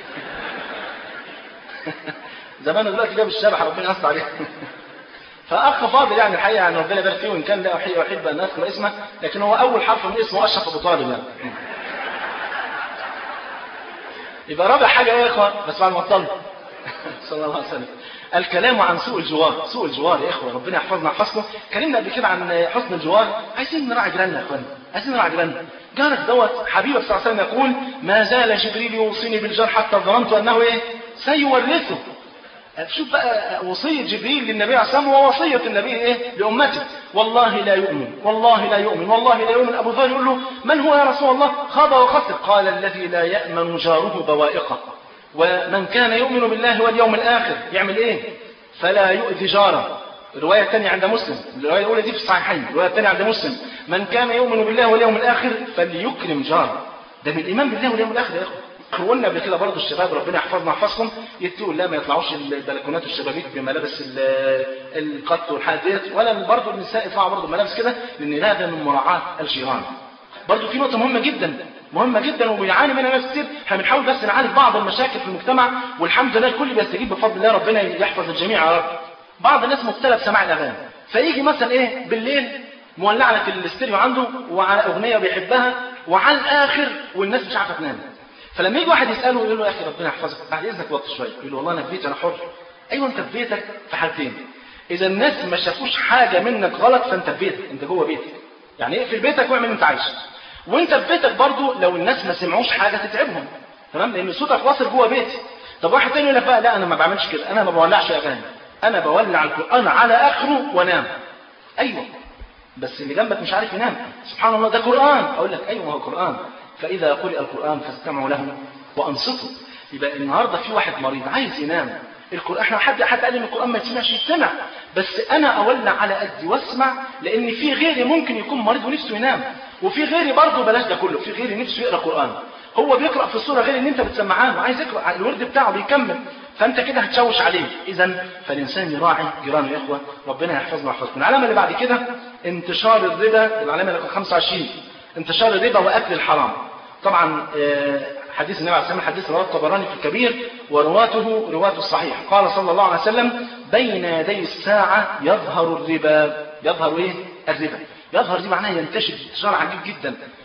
زمان دلوقتي جاب الشبح ربنا يستر عليه فاخ فاضل يعني الحقيقه يعني ربنا يبارك فيه وان كان لا احب ان اذكر اسمه لكن هو اول حرف من اسمه اشرف ابو طالب يعني يبقى رابع حاجه ايه يا اخوان بس بعد ما تصلوا صلى الله عليه وسلم الكلام عن سوء الجوار سوء الجوار يا اخوه ربنا يحفظنا يحفظكم اتكلمنا قبل كده عن حسن الجوار عايزين نراعي جيراننا يا اخوانا عايزين نراعي جيراننا جارك دوت حبيبك صلى الله عليه وسلم يقول ما زال جبريل يوصيني بالجار حتى ظننت انه ايه سيورثه شوف بقى وصية جبريل للنبي عليه الصلاة ووصية النبي إيه لأمته والله لا يؤمن والله لا يؤمن والله لا يؤمن أبو ذر يقول له من هو يا رسول الله خاب وخسر قال الذي لا يأمن جاره بوائقه ومن كان يؤمن بالله واليوم الآخر يعمل إيه فلا يؤذي جاره الرواية الثانية عند مسلم الرواية الأولى دي في الصحيحين الرواية الثانية عند مسلم من كان يؤمن بالله واليوم الآخر فليكرم جاره ده من الإيمان بالله واليوم الآخر يا أخوة قلنا قبل كده برضه الشباب ربنا يحفظنا يحفظكم يتقوا لا ما يطلعوش البلكونات والشبابيك بملابس القط والحاجات ديت ولا برضه النساء يطلعوا برضه بملابس كده لان هذا من مراعاة الجيران. برضه في نقطة مهمة جدا مهمة جدا وبيعاني منها ناس كتير احنا بنحاول بس نعالج بعض المشاكل في المجتمع والحمد لله الكل بيستجيب بفضل الله ربنا يحفظ الجميع يا رب. بعض الناس مبتلى بسماع الاغاني فيجي مثلا ايه بالليل مولع لك الاستيريو عنده وعلى اغنيه بيحبها وعلى الاخر والناس مش عارفه تنام. فلما يجي واحد يساله يقول له يا اخي ربنا يحفظك بعد اذنك وقت شويه يقول له والله انا في بيتي انا حر ايوه انت في بيتك في حالتين اذا الناس ما شافوش حاجه منك غلط فانت في بيتك انت جوه بيتك يعني اقفل بيتك واعمل اللي انت عايزه وانت في بيتك برضه لو الناس ما سمعوش حاجه تتعبهم تمام لان صوتك واصل جوه بيتي طب واحد تاني يقول لك بقى لا انا ما بعملش كده انا ما بولعش اغاني انا بولع القران على اخره وانام ايوه بس اللي جنبك مش عارف ينام سبحان الله ده قران اقول لك ايوه هو قران فاذا قرئ القران فاستمعوا له وانصتوا يبقى النهارده في واحد مريض عايز ينام القران احنا حد حد قال ان القران ما يسمعش يستمع بس انا اولع على قدي واسمع لان في غيري ممكن يكون مريض ونفسه ينام وفي غيري برضه بلاش ده كله في غيري نفسه يقرا قران هو بيقرا في الصوره غير ان انت بتسمعها له عايز يقرا الورد بتاعه بيكمل فانت كده هتشوش عليه اذا فالانسان يراعي جيرانه يا اخوه ربنا يحفظنا ويحفظكم العلامه اللي بعد كده انتشار الربا العلامه رقم 25 انتشار الربا واكل الحرام طبعا حديث النبي عليه الصلاه والسلام حديث رواه الطبراني في الكبير ورواته رواة الصحيح قال صلى الله عليه وسلم بين يدي الساعة يظهر الربا يظهر ايه الربا يظهر دي معناها ينتشر انتشار عجيب جدا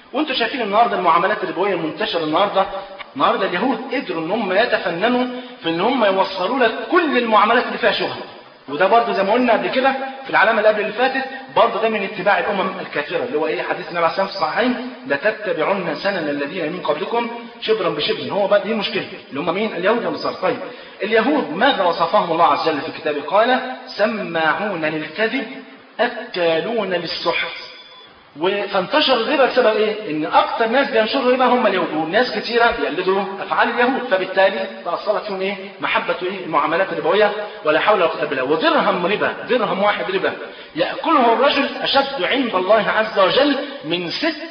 وانتم شايفين النهارده المعاملات الربويه المنتشره النهارده النهارده اليهود قدروا ان هم يتفننوا في ان هم يوصلوا لك كل المعاملات اللي فيها شبهه وده برضه زي ما قلنا قبل كده في العلامه اللي قبل اللي فاتت برضه ده من اتباع الامم الكافره اللي هو ايه حديث النبي عليه الصلاه والسلام في الصحيحين لتتبعن سنن الذين من قبلكم شبرا بشبر هو بقى دي مشكله اللي هم مين اليهود والنصارى طيب اليهود ماذا وصفهم الله عز وجل في كتابه قال سماعون للكذب اكالون للسحت فانتشر الربا بسبب ايه؟ ان اكثر ناس بينشروا الربا هم اليهود والناس كثيره بيقلدوا افعال اليهود فبالتالي تاصلت فيهم ايه؟ محبه ايه؟ المعاملات الربويه ولا حول ولا قوه الا بالله ودرهم ربا درهم واحد ربا ياكله الرجل اشد عند الله عز وجل من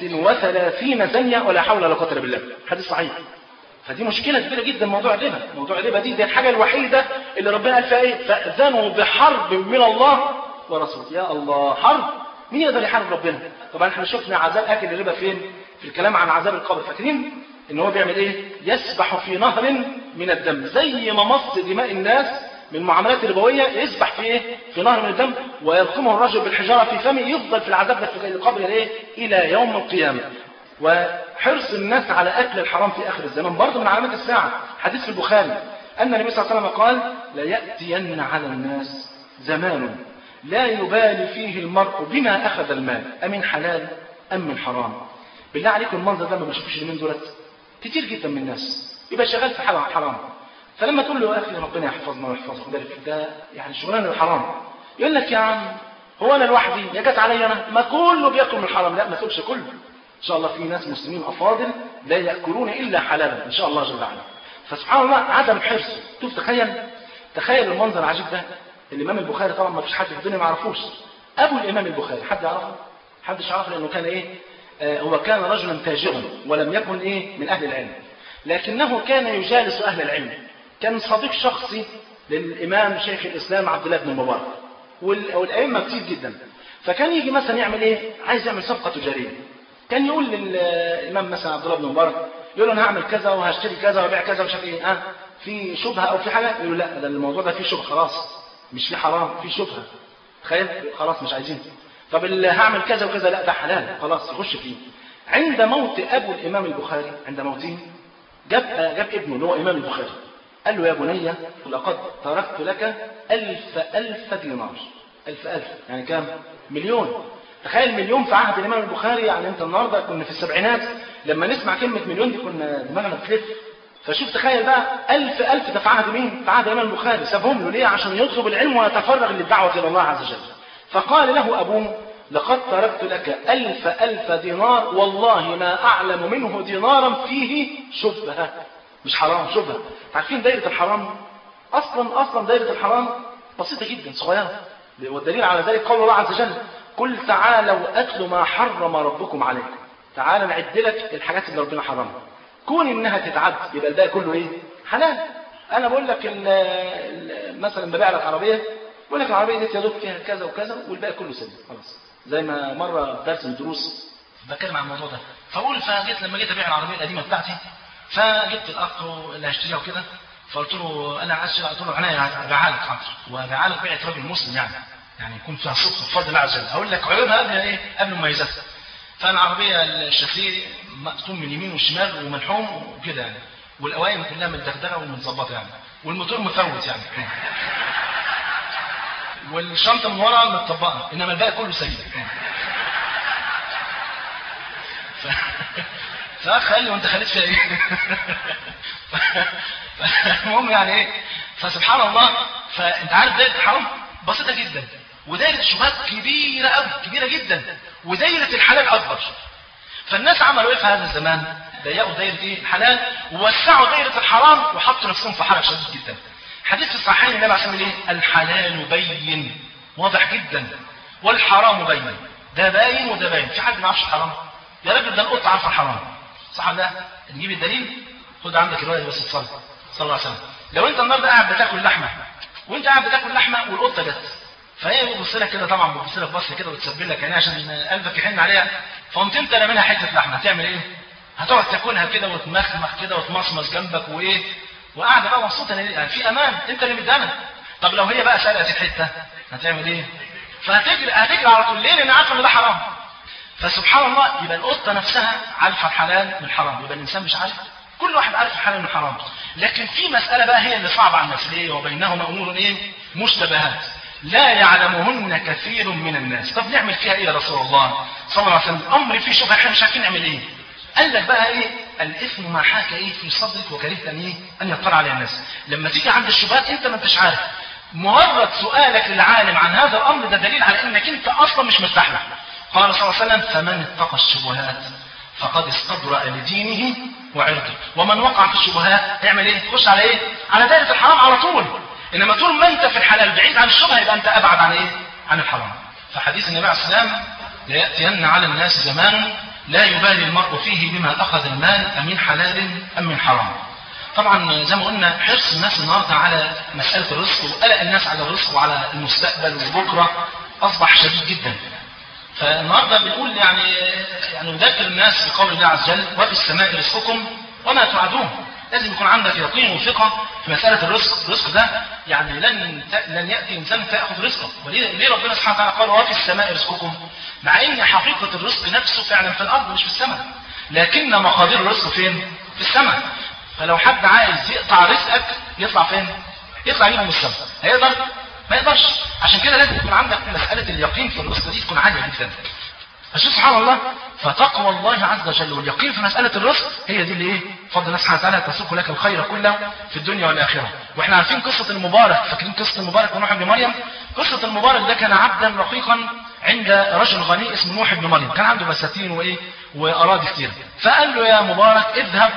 36 زنيه ولا حول ولا قوه الا بالله حديث صحيح فدي مشكلة كبيرة جدا موضوع الربا، موضوع الربا دي دي الحاجة الوحيدة اللي ربنا قال فيها ايه؟ فأذنوا بحرب من الله ورسوله، يا الله حرب مين يقدر يحارب ربنا؟ طبعا احنا شفنا عذاب اكل الربا فين؟ في الكلام عن عذاب القبر، فاكرين؟ ان هو بيعمل ايه؟ يسبح في نهر من الدم، زي ما مص دماء الناس من المعاملات الربويه يسبح في ايه؟ في نهر من الدم ويلقمه الرجل بالحجاره في فمه يفضل في العذاب ده في القبر ايه؟ الى يوم القيامه. وحرص الناس على اكل الحرام في اخر الزمان برضه من علامات الساعه، حديث في البخاري ان النبي صلى الله عليه وسلم قال: لياتين على الناس زمان لا يبالي فيه المرء بما أخذ المال أمن حلال أم من حرام بالله عليكم المنظر ده ما بشوفش اليومين دولت كتير جدا من الناس يبقى شغال في حاجة حرام فلما تقول له يا أخي ربنا يحفظنا ويحفظك ده ده يعني شغلانة الحرام يقول لك يا عم هو أنا لوحدي يا جت عليا أنا ما كله بياكل من الحرام لا ما تقولش كله إن شاء الله في ناس مسلمين أفاضل لا يأكلون إلا حلالا إن شاء الله جل وعلا فسبحان الله عدم حرصه شوف تخيل تخيل المنظر العجيب ده الامام البخاري طبعا ما فيش حد في الدنيا ما يعرفوش ابو الامام البخاري حد يعرفه حدش يعرفه لانه كان ايه آه هو كان رجلا تاجرا ولم يكن ايه من اهل العلم لكنه كان يجالس اهل العلم كان صديق شخصي للامام شيخ الاسلام عبد الله بن المبارك والائمه كتير جدا فكان يجي مثلا يعمل ايه عايز يعمل صفقه تجاريه كان يقول للامام مثلا عبد الله بن المبارك يقول له انا هعمل كذا وهشتري كذا وابيع كذا ومش عارف ايه ها في شبهه او في حاجه يقول له لا ده الموضوع ده فيه شبهه خلاص مش في حرام في شبهه تخيل خلاص مش عايزين طب اللي هعمل كذا وكذا لا ده حلال خلاص يخش فيه عند موت ابو الامام البخاري عند موته جاب جاب ابنه اللي هو امام البخاري قال له يا بني لقد تركت لك ألف ألف دينار ألف ألف يعني كام مليون تخيل مليون في عهد الإمام البخاري يعني أنت النهاردة كنا في السبعينات لما نسمع كلمة مليون دي كنا دماغنا بتلف فشوف تخيل بقى ألف ألف ده في عهد مين؟ في عهد الإمام البخاري سابهم له ليه؟ عشان يطلب العلم ويتفرغ للدعوة إلى الله عز وجل فقال له أبوه لقد تركت لك ألف ألف دينار والله ما أعلم منه دينارا فيه شبهة مش حرام شبهة عارفين دايرة الحرام أصلا أصلا دايرة الحرام بسيطة جدا صغيرة والدليل على ذلك قول الله عز وجل قل تعالوا أتل ما حرم ربكم عليكم تعال نعد لك الحاجات اللي ربنا حرمها كون انها تتعد يبقى الباقي كله ايه حلال انا بقول لك ال ال مثلا ببيع لك عربيه بقول لك العربيه دي يا دوب فيها كذا وكذا والباقي كله سليم خلاص زي ما مره درس من الدروس بتكلم عن الموضوع ده فاقول فجيت لما جيت ابيع العربيه القديمه بتاعتي فجبت الاخ اللي هشتريها وكده فقلت له انا عايز قلت له انا ابيعها لك حاضر وابيعها لك بيعه راجل مسلم يعني يعني يكون فيها صدق بفضل الله عز وجل اقول لك عيوبها قبل ايه قبل مميزاتها فالعربيه الشفير مقسوم من يمين وشمال وملحوم وكده يعني والقوايم كلها متدغدغه ومتظبطه يعني والموتور مفوت يعني والشنطه من ورا متطبقه انما الباقي كله سليم ف... فاخ قال لي وانت خليت فيها ايه؟ المهم يعني ايه؟ فسبحان الله فانت عارف دايره الحرام بسيطه جدا ودايره الشبهات كبيره قوي كبيره جدا ودايره الحلال اكبر فالناس عملوا ايه في هذا الزمان؟ ضيقوا دايره ايه؟ الحلال ووسعوا دايره الحرام وحطوا نفسهم في حرج شديد جدا. حديث في الصحيحين النبي عليه الصلاه ايه؟ الحلال بين واضح جدا والحرام بين ده باين وده باين في حد ما يعرفش الحرام؟ يا راجل ده القطه عارفه الحرام صح ده؟ نجيب الدليل خد عندك الروايه بس تصلي صلى الله عليه وسلم لو انت النهارده قاعد بتاكل لحمه وانت قاعد بتاكل لحمه والقطه جت فهي بتبص لك كده طبعا بتبص لك بصه كده وتسبل لك يعني عشان قلبك يحن عليها فقمت انت رامي حته لحمه هتعمل ايه؟ هتقعد تاكلها كده وتمخمخ كده وتمصمص جنبك وايه؟ وقاعده بقى مبسوطه يعني في امان انت اللي مدانا طب لو هي بقى سرقت الحته هتعمل ايه؟ فهتجري هتجري على طول ليه؟ لان عارفه ان ده حرام فسبحان الله يبقى القطة نفسها عارفة الحلال من الحرام يبقى الإنسان مش عارف كل واحد عارف الحلال من الحرام لكن في مسألة بقى هي اللي صعبة على الناس ليه وبينهما أمور إيه مشتبهات لا يعلمهن كثير من الناس طب نعمل فيها إيه يا رسول الله صلى الله عليه وسلم أمر فيه شبهة احنا مش عارفين نعمل إيه قال لك بقى ايه الاثم ما حاك ايه في صدرك وكرهت ان ايه ان يطلع عليه الناس لما تيجي عند الشبهات انت ما انتش عارف مجرد سؤالك للعالم عن هذا الامر ده دليل على انك انت اصلا مش مرتاح له قال صلى الله عليه وسلم فمن اتقى الشبهات فقد استبرأ لدينه وعرضه ومن وقع في الشبهات يعمل ايه يخش على ايه على دائرة الحرام على طول انما طول ما انت في الحلال بعيد عن الشبهه يبقى انت ابعد عن ايه عن الحرام فحديث النبي عليه السلام ليأتين على الناس زمان لا يبالي المرء فيه بما أخذ المال أمن حلال أم من حرام طبعا زي ما قلنا حرص الناس النهارده على مسألة الرزق وقلق الناس على الرزق وعلى المستقبل وبكرة أصبح شديد جدا فالنهارده بنقول يعني يعني نذكر الناس بقول الله عز وجل وفي السماء رزقكم وما توعدون لازم يكون عندك يقين وثقة في مسألة الرزق، الرزق ده يعني لن لن يأتي إنسان فيأخذ رزقه، وليه ليه ربنا سبحانه وتعالى قال وفي السماء رزقكم؟ مع إن حقيقة الرزق نفسه فعلا في الأرض مش في السماء. لكن مقادير الرزق فين؟ في السماء. فلو حد عايز يقطع رزقك يطلع فين؟ يطلع يجيبه من السماء. هيقدر؟ ما يقدرش. عشان كده لازم يكون عندك مسألة اليقين في الرزق دي تكون عالية جدا. فشوف سبحان الله فتقوى الله عز وجل واليقين في مسألة الرزق هي دي اللي ايه؟ فضل الله سبحانه وتعالى تسوق لك الخير كله في الدنيا والآخرة. واحنا عارفين قصة المبارك، فاكرين قصة المبارك ونوح بن مريم؟ قصة المبارك ده كان عبدا رقيقا عند رجل غني اسمه نوح بن مريم، كان عنده بساتين وايه؟ وأراضي كتير. فقال له يا مبارك اذهب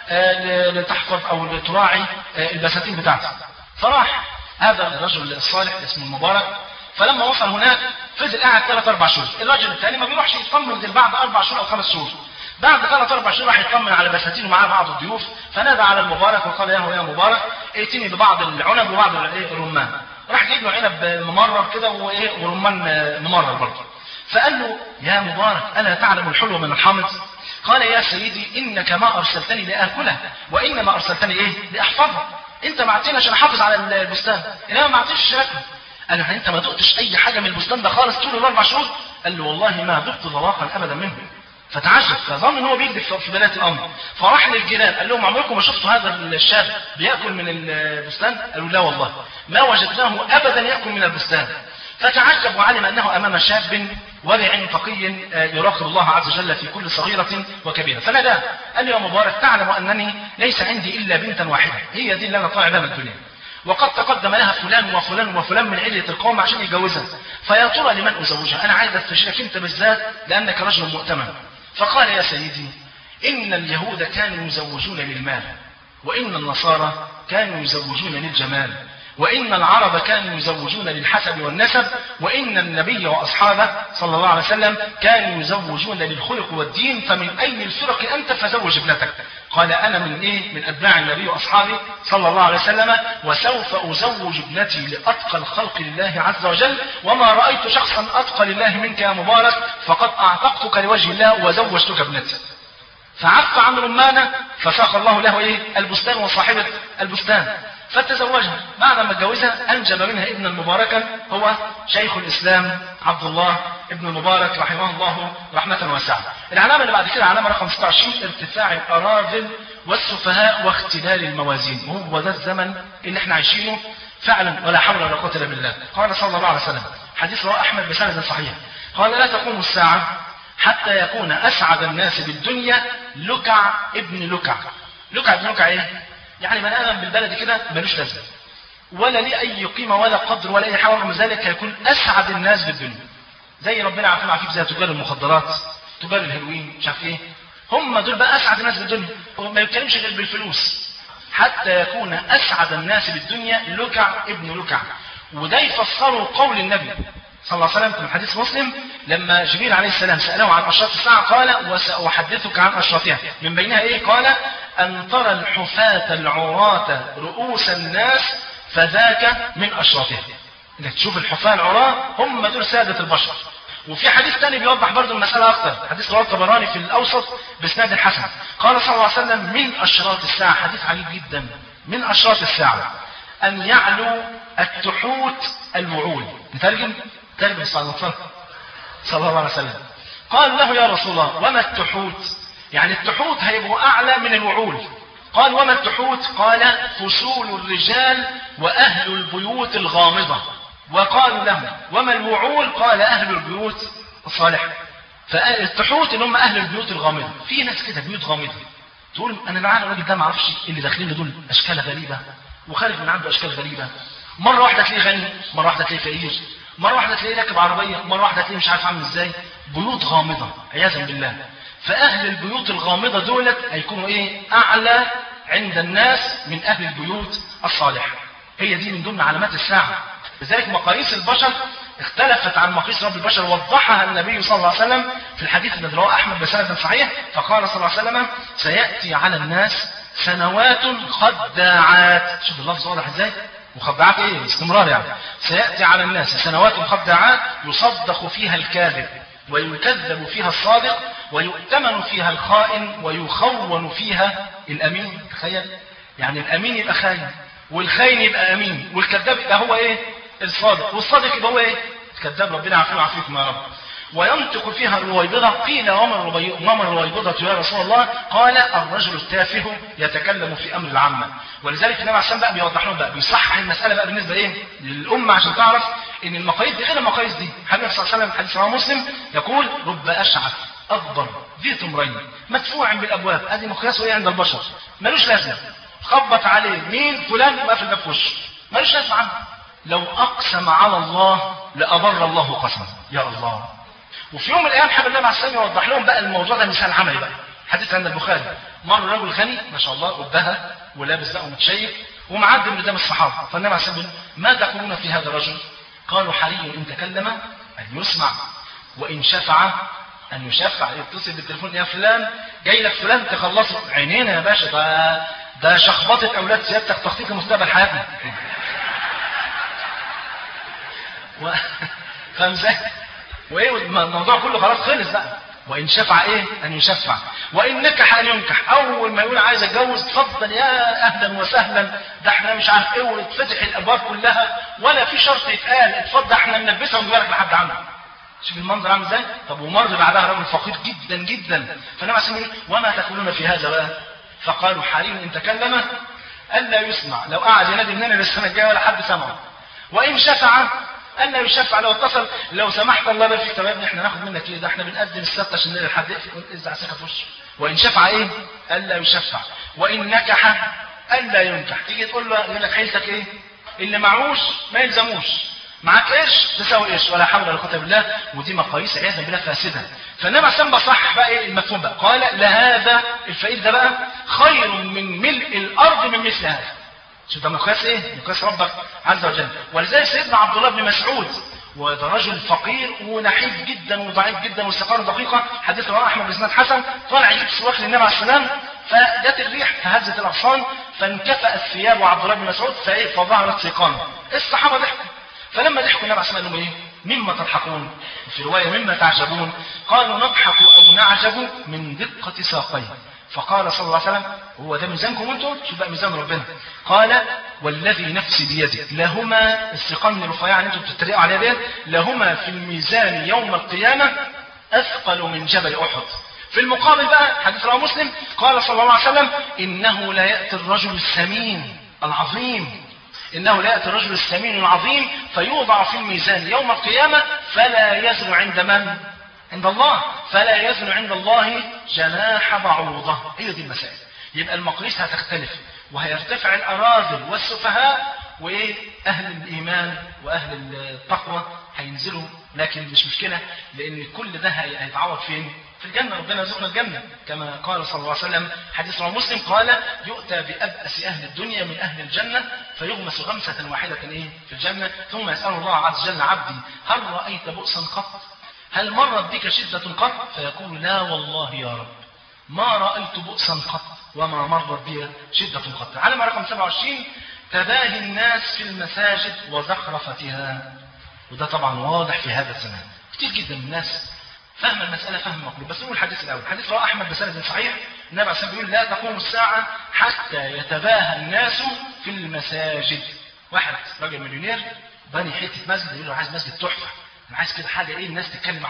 آه لتحفظ أو لتراعي آه البساتين بتاعتك. فراح هذا الرجل الصالح اسمه المبارك فلما وصل هناك فضل قاعد ثلاث اربع شهور، الراجل الثاني ما بيروحش يطمن غير بعد اربع شهور او خمس شهور. بعد ثلاث اربع شهور راح يطمن على بساتين ومعاه بعض الضيوف فنادى على المبارك وقال له يا مبارك ائتني ببعض العنب وبعض الرمان. راح جايب له عنب ممرر كده وايه ورمان ممرر برضه. فقال له يا مبارك الا تعلم الحلو من الحامض؟ قال يا سيدي انك ما ارسلتني لاكله وانما ارسلتني ايه؟ لاحفظه. انت بعتني عشان احافظ على البستان انما ما عرفتش شكله. قال له انت ما دقتش اي حاجه من البستان ده خالص طول الاربع شهور؟ قال له والله ما ذقت ذواقا ابدا منه. فتعجب فظن ان هو بيكذب في بدايه الامر فراح للجيران قال لهم عمركم ما شفتوا هذا الشاب بياكل من البستان؟ قالوا لا والله ما وجدناه ابدا ياكل من البستان فتعجب وعلم انه امام شاب ورع تقي يراقب الله عز وجل في كل صغيرة وكبيرة فناداه قال له يا مبارك تعلم أنني ليس عندي إلا بنتا واحدة هي دي اللي أنا طالع بها من الدنيا وقد تقدم لها فلان وفلان وفلان من علية القوم عشان يتجوزها فيا ترى لمن أزوجها أنا عايز أستشيرك أنت بالذات لأنك رجل مؤتمن فقال يا سيدي إن اليهود كانوا يزوجون للمال وإن النصارى كانوا يزوجون للجمال وإن العرب كانوا يزوجون للحسب والنسب وإن النبي وأصحابه صلى الله عليه وسلم كانوا يزوجون للخلق والدين فمن أي الفرق أنت فزوج ابنتك قال أنا من إيه من أتباع النبي وأصحابه صلى الله عليه وسلم وسوف أزوج ابنتي لأتقى الخلق لله عز وجل وما رأيت شخصا أتقى لله منك يا مبارك فقد أعتقتك لوجه الله وزوجتك ابنتي فعف عن رمانة فساق الله له ايه البستان وصاحبة البستان فتزوجها بعد ما اتجوزها انجب منها ابنا مباركا هو شيخ الاسلام عبد الله ابن المبارك رحمه الله رحمة واسعة. العلامة اللي بعد كده علامة رقم 26 ارتفاع الأراذل والسفهاء واختلال الموازين وهو ده الزمن اللي احنا عايشينه فعلا ولا حول ولا قوة إلا بالله. قال صلى الله عليه وسلم حديث رواه أحمد بسند صحيح قال لا تقوم الساعة حتى يكون أسعد الناس بالدنيا لكع ابن لكع لكع ابن لكع ايه؟ يعني بني آدم بالبلد كده ملوش لازمة ولا ليه أي قيمة ولا قدر ولا أي حاجة رغم ذلك هيكون أسعد الناس بالدنيا زي ربنا عارفين عارفين زي تجار المخدرات تجار الهيروين مش عارف ايه هم دول بقى أسعد الناس بالدنيا وما يتكلمش غير بالفلوس حتى يكون أسعد الناس بالدنيا لكع ابن لكع وده يفسره قول النبي صلى الله عليه وسلم في حديث مسلم لما جبريل عليه السلام سأله عن أشراط الساعة قال وسأحدثك عن أشراطها من بينها إيه قال أن ترى الحفاة العراة رؤوس الناس فذاك من أشراطها إنك تشوف الحفاة العراة هم دول سادة البشر وفي حديث ثاني بيوضح برضه المسألة أكثر حديث رواه الطبراني في الأوسط بإسناد حسن قال صلى الله عليه وسلم من أشراط الساعة حديث عجيب جدا من أشراط الساعة أن يعلو التحوت الوعول نترجم ترجم صلى الله عليه وسلم صلى الله عليه وسلم قالوا له يا رسول الله وما التحوت يعني التحوت هيبقوا أعلى من الوعول قال وما التحوت قال فصول الرجال وأهل البيوت الغامضة وقالوا له وما الوعول قال أهل البيوت الصالحة فالتحوت اللي هم أهل البيوت الغامضة في ناس كده بيوت غامضة تقول أنا معانا الراجل ده ما اعرفش اللي داخلين دول أشكال غريبة وخارج من عنده أشكال غريبة مرة واحدة تلاقيه غني مرة واحدة تلاقيه فقير مرة واحدة تلاقيه راكب عربية مرة واحدة تلاقيه مش عارف عامل ازاي بيوت غامضة عياذا بالله فأهل البيوت الغامضة دولت هيكونوا إيه أعلى عند الناس من أهل البيوت الصالحة هي دي من ضمن علامات الساعة لذلك مقاييس البشر اختلفت عن مقاييس رب البشر وضحها النبي صلى الله عليه وسلم في الحديث الذي رواه أحمد بسند صحيح فقال صلى الله عليه وسلم سيأتي على الناس سنوات خداعات شوف اللفظ واضح ازاي مخدعات ايه استمرار يعني سيأتي على الناس سنوات خداعات يصدق فيها الكاذب ويكذب فيها الصادق ويؤتمن فيها الخائن ويخون فيها الامين تخيل يعني الامين يبقى خاين والخاين يبقى امين والكذاب يبقى هو ايه الصادق والصادق يبقى هو ايه الكذاب ربنا يعافينا ويعافيكم يا رب وينطق فيها الرويبضة قيل وما الرويبضة يا رسول الله قال الرجل التافه يتكلم في أمر العامة ولذلك النبي عليه الصلاة بقى بيوضح لهم بقى بيصحح المسألة بقى بالنسبة إيه للأمة عشان تعرف إن المقاييس دي غير المقاييس دي النبي صلى الله عليه وسلم حديث رواه مسلم يقول رب أشعث أكبر ذي تمرين مدفوع بالأبواب هذه مقياسه إيه عند البشر ملوش لازمة خبط عليه مين فلان يبقى في الباب في وشه ملوش لازمة عنه لو أقسم على الله لأبر الله قسمه يا الله وفي يوم من الايام حب النبي عليه الصلاه يوضح لهم بقى الموضوع ده مثال عملي بقى حديث عند البخاري مر رجل غني ما شاء الله قبها ولابس بقى ومتشيك ومعدي من قدام الصحابه فالنبي عليه الصلاه ما تقولون في هذا الرجل؟ قالوا حري ان تكلم ان يسمع وان شفع ان يشفع يتصل بالتليفون يا فلان جاي لك فلان تخلصه عينينا يا باشا ده ده شخبطه اولاد سيادتك تخطيط لمستقبل حياتنا و... فاهم ازاي؟ وايه الموضوع كله خلاص خلص بقى وان شفع ايه ان يشفع وان نكح ان ينكح اول ما يقول عايز اتجوز اتفضل يا اهلا وسهلا ده احنا مش عارف ايه وتفتح الابواب كلها ولا في شرط يتقال اتفضل احنا نلبسها ونجيبك لحد عنده شوف المنظر عامل ازاي طب ومر بعدها رجل فقير جدا جدا فالنبي عليه وما تقولون في هذا بقى فقالوا حريم ان تكلم الا يسمع لو قعد ينادي من هنا للسنه الجايه ولا حد سمعه وان شفع الا يشفع لو اتصل لو سمحت الله يبارك فيك طب يا ابني احنا ناخد منك ايه ده احنا بنقدم السبت عشان نلاقي حد يقفل ازع سكه في وشه وان شفع ايه الا يشفع وان نكح الا ينكح تيجي تقول له يقول لك حيلتك ايه اللي معوش ما يلزموش معاك ايش تساوي ايش ولا حول ولا قوه بالله ودي مقاييس عياذا بالله فاسده فالنبي عليه بصح بقى ايه المفهوم بقى قال لهذا الفقير ده بقى خير من ملء الارض من مثل هذا شوف ده مقياس ايه؟ مقياس ربك عز وجل ولذلك سيدنا عبد الله بن مسعود وده رجل فقير ونحيف جدا وضعيف جدا واستقامه دقيقه حديث رواه احمد بن حسن طلع يجيب سواك للنبي عليه السلام فجت الريح فهزت الاغصان فانكفأت ثياب عبد الله بن مسعود فايه فظهرت سيقانه الصحابه ضحكوا فلما ضحكوا النبي عليه السلام قال لهم ايه؟ مما تضحكون؟ في روايه مما تعجبون؟ قالوا نضحك او نعجب من دقه ساقيه فقال صلى الله عليه وسلم هو ده ميزانكم انتم شوف بقى ميزان ربنا قال والذي نفسي بيده لهما السقام الرفيع اللي انتم بتتريقوا عليها ديت لهما في الميزان يوم القيامه اثقل من جبل احد في المقابل بقى حديث رواه مسلم قال صلى الله عليه وسلم انه لا ياتي الرجل السمين العظيم انه لا ياتي الرجل السمين العظيم فيوضع في الميزان يوم القيامه فلا يزن عند من عند الله فلا يزن عند الله جناح بعوضة هي دي المسائل يبقى المقاييس هتختلف وهيرتفع الأراذل والسفهاء وإيه أهل الإيمان وأهل التقوى هينزلوا لكن مش مشكلة لأن كل ده هيتعوض فين؟ في الجنة ربنا يرزقنا الجنة كما قال صلى الله عليه وسلم حديث رواه مسلم قال يؤتى بأبأس أهل الدنيا من أهل الجنة فيغمس غمسة واحدة إيه في الجنة ثم يسأل الله عز وجل عبدي هل رأيت بؤسا قط؟ هل مرت بك شدة قط فيقول لا والله يا رب ما رأيت بؤسا قط وما مرت بي شدة قط علم رقم 27 تباهي الناس في المساجد وزخرفتها وده طبعا واضح في هذا الزمان كتير جدا من الناس فهم المسألة فهم مقلوب بس نقول الحديث الأول حديث رواه أحمد بسند صحيح النبي عليه الصلاة بيقول لا تقوم الساعة حتى يتباهى الناس في المساجد واحد راجل مليونير بني حتة مسجد يقول له عايز مسجد تحفة انا عايز كده حاجه ايه الناس تتكلم عنها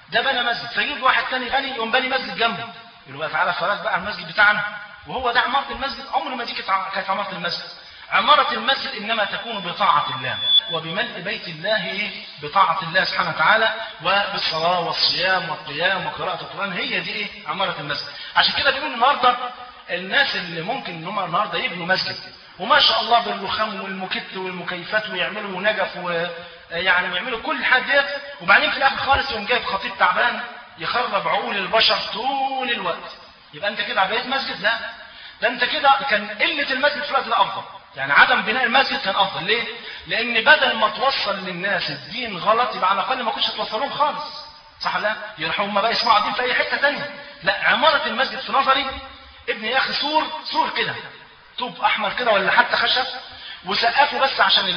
ده بنى مسجد فيجيب واحد تاني غني يقوم بني مسجد جنبه يقول له بقى تعالى خلاص بقى المسجد بتاعنا وهو ده عمارة المسجد عمر ما دي كانت كانت عمارة المسجد عمارة المسجد إنما تكون بطاعة الله وبملء بيت الله إيه؟ بطاعة الله سبحانه وتعالى وبالصلاة والصيام والقيام وقراءة القرآن هي دي إيه؟ عمارة المسجد عشان كده بيقول النهاردة الناس اللي ممكن إن هم النهاردة يبنوا مسجد وما شاء الله بالرخام والمكت والمكيفات ويعملوا نجف ويعني ويعملوا كل الحاجات ديت وبعدين في الآخر خالص يقوم جايب خطيب تعبان يخرب عقول البشر طول الوقت يبقى أنت كده عبيت مسجد لا ده أنت كده كان قلة المسجد في الوقت ده أفضل يعني عدم بناء المسجد كان افضل ليه؟ لان بدل ما توصل للناس الدين غلط يبقى على الاقل ما كنتش توصلهم خالص صح لا؟ يروحوا هم بقى يسمعوا الدين في اي حته ثانيه لا عماره المسجد في نظري ابني يا اخي سور سور كده طوب احمر كده ولا حتى خشب وسقفه بس عشان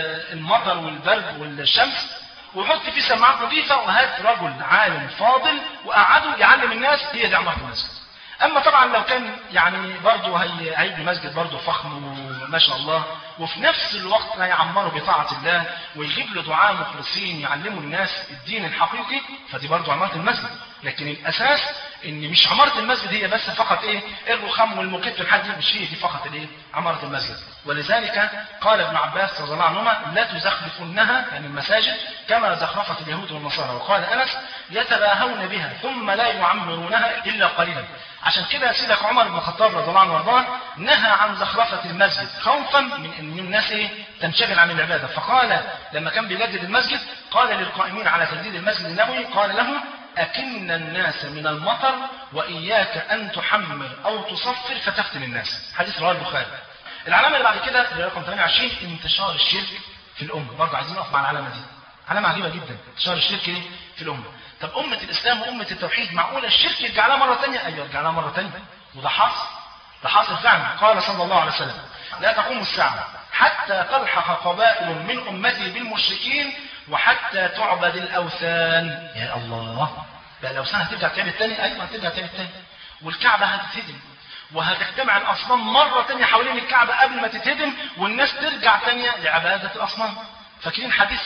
المطر والبرد والشمس وحط فيه سماعات نظيفه وهات رجل عالم فاضل وقعده يعلم الناس هي دي عماره المسجد اما طبعا لو كان يعني برضه هي هيبني مسجد برضه فخم وما شاء الله وفي نفس الوقت هيعمره بطاعه الله ويجيب له دعاء مخلصين يعلموا الناس الدين الحقيقي فدي برضه عماره المسجد لكن الاساس ان مش عماره المسجد هي بس فقط ايه الرخام والموكيت والحاجات دي مش هي دي فقط الايه عماره المسجد ولذلك قال ابن عباس رضي الله عنهما لا تزخرفنها يعني المساجد كما زخرفت اليهود والنصارى وقال انس يتباهون بها ثم لا يعمرونها الا قليلا عشان كده سيدك عمر بن الخطاب رضي الله عنه وارضاه نهى عن زخرفه المسجد خوفا من ان الناس ايه تنشغل عن العباده فقال لما كان بيجدد المسجد قال للقائمين على تجديد المسجد النبوي قال لهم أكن الناس من المطر وإياك أن تحمر أو تصفر فتفتن الناس حديث رواه البخاري العلامة اللي بعد كده اللي رقم 28 انتشار الشرك في الأمة برضه عايزين نقف مع العلامة دي علامة عجيبة جدا انتشار الشرك إيه؟ في الأمة طب أمة الإسلام وأمة التوحيد معقولة الشرك يرجع لها مرة ثانية أيوه يرجع لها مرة ثانية وده حاصل ده حاصل فعلا قال صلى الله عليه وسلم لا تقوم الساعة حتى تلحق قبائل من أمتي بالمشركين وحتى تعبد الأوثان يا الله بقى الأوثان هترجع تعبد تاني أيوة هترجع تعبد تاني والكعبة هتتهدم وهتجتمع الأصنام مرة تانية حوالين الكعبة قبل ما تتهدم والناس ترجع تانية لعبادة الأصنام فاكرين حديث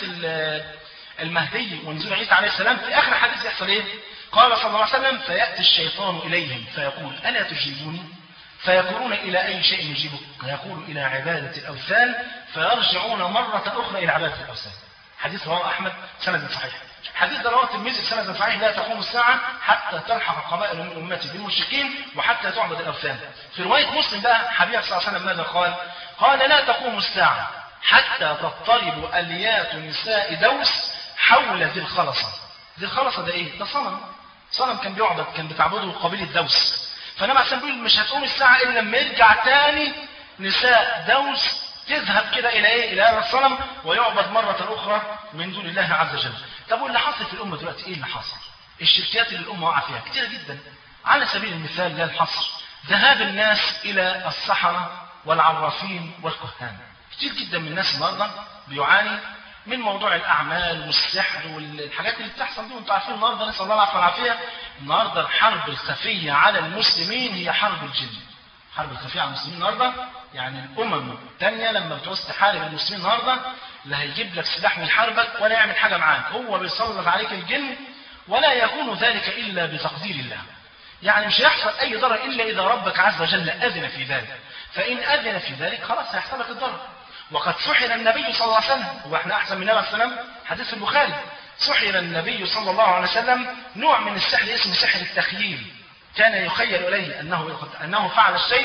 المهدي ونزول عيسى عليه السلام في آخر حديث يحصل إيه؟ قال صلى الله عليه وسلم فيأتي الشيطان إليهم فيقول ألا تجيبوني؟ فيقولون إلى أي شيء نجيبك؟ فيقول إلى عبادة الأوثان فيرجعون مرة أخرى إلى عبادة الأوثان حديث رواه أحمد سند صحيح حديث ده رواه الترمذي سند صحيح لا تقوم الساعة حتى تلحق قبائل من أمتي بالمشركين وحتى تعبد الأوثان في رواية مسلم بقى حبيب صلى الله عليه وسلم ماذا قال؟ قال لا تقوم الساعة حتى تضطرب أليات نساء دوس حول ذي الخلصة ذي الخلصة ده إيه؟ ده صنم صنم كان بيعبد كان بتعبده قبيلة دوس فنبي عليه بيقول مش هتقوم الساعة إلا لما يرجع تاني نساء دوس تذهب كده إلى إيه؟ إلى هذا الصنم ويعبد مرة أخرى من دون الله عز وجل. طب واللي حاصل في الأمة دلوقتي إيه اللي حاصل؟ الشركيات اللي الأمة واقعة فيها كتيرة جدا. على سبيل المثال لا الحصر ذهاب الناس إلى السحرة والعرافين والكهان. كتير جدا من الناس النهارده بيعاني من موضوع الأعمال والسحر والحاجات اللي بتحصل دي وأنتم عارفين النهارده نسأل الله العافية والعافية النهارده الحرب الخفية على المسلمين هي حرب الجن. الحرب الخفية على المسلمين النهارده يعني الأمم الثانية لما بتعوز تحارب المسلمين النهارده لا هيجيب لك سلاح ويحاربك ولا يعمل حاجة معاك، هو بيسلط عليك الجن ولا يكون ذلك إلا بتقدير الله. يعني مش هيحصل أي ضرر إلا إذا ربك عز وجل أذن في ذلك. فإن أذن في ذلك خلاص هيحصل لك الضرر. وقد سحر النبي صلى الله عليه وسلم هو احنا أحسن من النبي عليه السلام حديث البخاري سحر النبي صلى الله عليه وسلم نوع من السحر اسمه سحر التخييل كان يخيل إليه أنه أنه فعل الشيء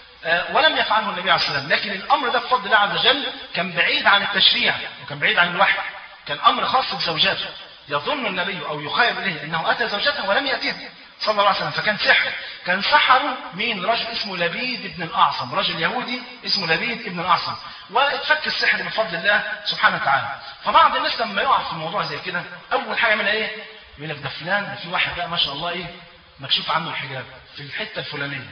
ولم يفعله النبي عليه الصلاه والسلام، لكن الامر ده بفضل الله عز وجل كان بعيد عن التشريع وكان بعيد عن الوحي، كان امر خاص بزوجاته، يظن النبي او يخيل اليه انه اتى زوجته ولم ياتيه صلى الله عليه وسلم، فكان سحر، كان سحره مين؟ رجل اسمه لبيد بن الاعصم، رجل يهودي اسمه لبيد بن الاعصم، واتفك السحر بفضل الله سبحانه وتعالى، فبعض الناس لما يقع في موضوع زي كده اول حاجه يعملها ايه؟ يقول لك ده فلان في واحد بقى ما شاء الله ايه؟ مكشوف عنه الحجاب في الحته الفلانيه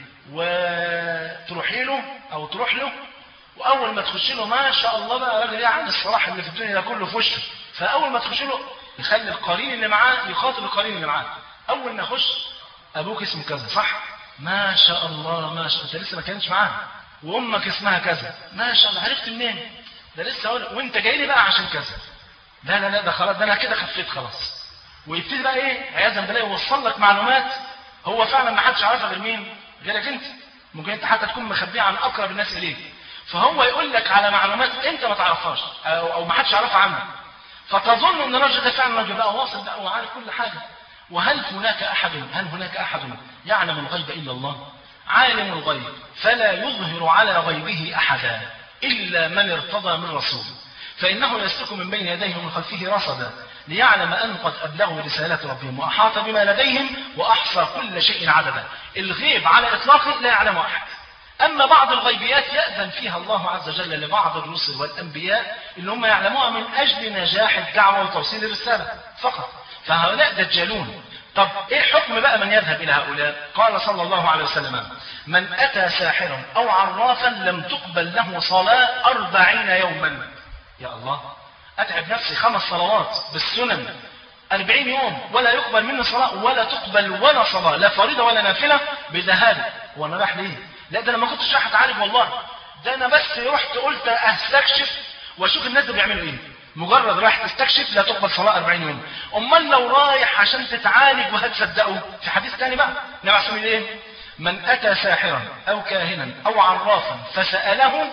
وتروحي له او تروح له واول ما تخش له ما شاء الله بقى راجل يعني الصلاح اللي في الدنيا ده كله في وشه فاول ما تخش له يخلي القرين اللي معاه يخاطب القرين اللي معاه اول ما يخش ابوك اسمه كذا صح ما شاء الله ما شاء الله انت لسه ما كانتش معاه وامك اسمها كذا ما شاء الله عرفت منين ده لسه اقول وانت جاي لي بقى عشان كذا لا لا لا ده خلاص ده انا كده خفيت خلاص ويبتدي بقى ايه عياذا بالله يوصل لك معلومات هو فعلا ما حدش عارفها غير مين غيرك انت ممكن انت حتى تكون مخبيها عن اقرب الناس اليك فهو يقول لك على معلومات انت ما تعرفهاش او, أو ما حدش يعرفها عنك فتظن ان الراجل ده فعلا راجل بقى واصل بقى وعارف كل حاجه وهل هناك احد هل هناك احد يعلم الغيب الا الله عالم الغيب فلا يظهر على غيبه احدا الا من ارتضى من رسول فانه يسلك من بين يديه ومن خلفه رصدا ليعلم ان قد ابلغوا رسالات ربهم واحاط بما لديهم واحصى كل شيء عددا الغيب على اطلاقه لا يعلم احد أما بعض الغيبيات يأذن فيها الله عز وجل لبعض الرسل والأنبياء اللي هم يعلموها من أجل نجاح الدعوة وتوصيل الرسالة فقط فهؤلاء دجالون طب ايه حكم بقى من يذهب الى هؤلاء قال صلى الله عليه وسلم من اتى ساحرا او عرافا لم تقبل له صلاة أربعين يوما يا الله اتعب نفسي خمس صلوات بالسنن أربعين يوم ولا يقبل مني صلاة ولا تقبل ولا صلاة لا فريضة ولا نافلة بذهابي وانا رايح ليه لا ده انا ما كنتش رايح اتعالج والله ده انا بس رحت قلت استكشف واشوف الناس دول بيعملوا ايه مجرد رايح تستكشف لا تقبل صلاة 40 يوم امال لو رايح عشان تتعالج وهتصدقوا في حديث تاني بقى النبي عليه ايه من اتى ساحرا او كاهنا او عرافا فسأله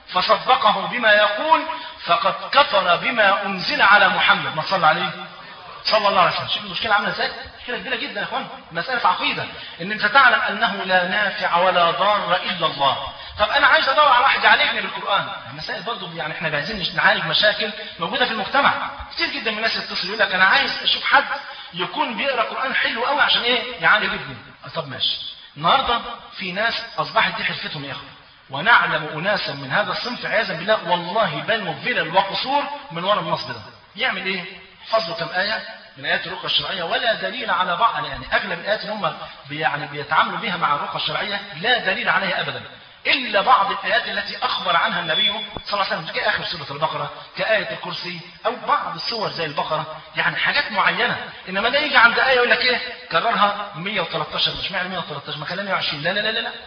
فصدقه بما يقول فقد كفر بما انزل على محمد ما صلى عليه صلى الله عليه وسلم شوف المشكله عامله ازاي مشكله كبيره جدا يا اخوان مساله عقيده ان انت تعلم انه لا نافع ولا ضار الا الله طب انا عايز ادور على واحد يعالجني بالقران المسائل برضه يعني احنا عايزين نعالج مشاكل موجوده في المجتمع كتير جدا من الناس يتصل يقول لك انا عايز اشوف حد يكون بيقرا قران حلو قوي عشان ايه يعالج ابني طب ماشي النهارده في ناس اصبحت دي حرفتهم يا اخوان ونعلم اناسا من هذا الصنف عياذا بالله والله بنوا فلل وقصور من ورا النصب ده يعمل ايه حفظوا كم آية من آيات الرقى الشرعية ولا دليل على بعض يعني أغلب الآيات اللي هم يعني بيتعاملوا بها مع الرقى الشرعية لا دليل عليها أبدا إلا بعض الآيات التي أخبر عنها النبي صلى الله عليه وسلم كآخر سورة البقرة كآية الكرسي أو بعض السور زي البقرة يعني حاجات معينة إنما ده يجي عند آية يقول لك إيه كررها 113 مش معنى 113 ما كان 120 لا لا لا لا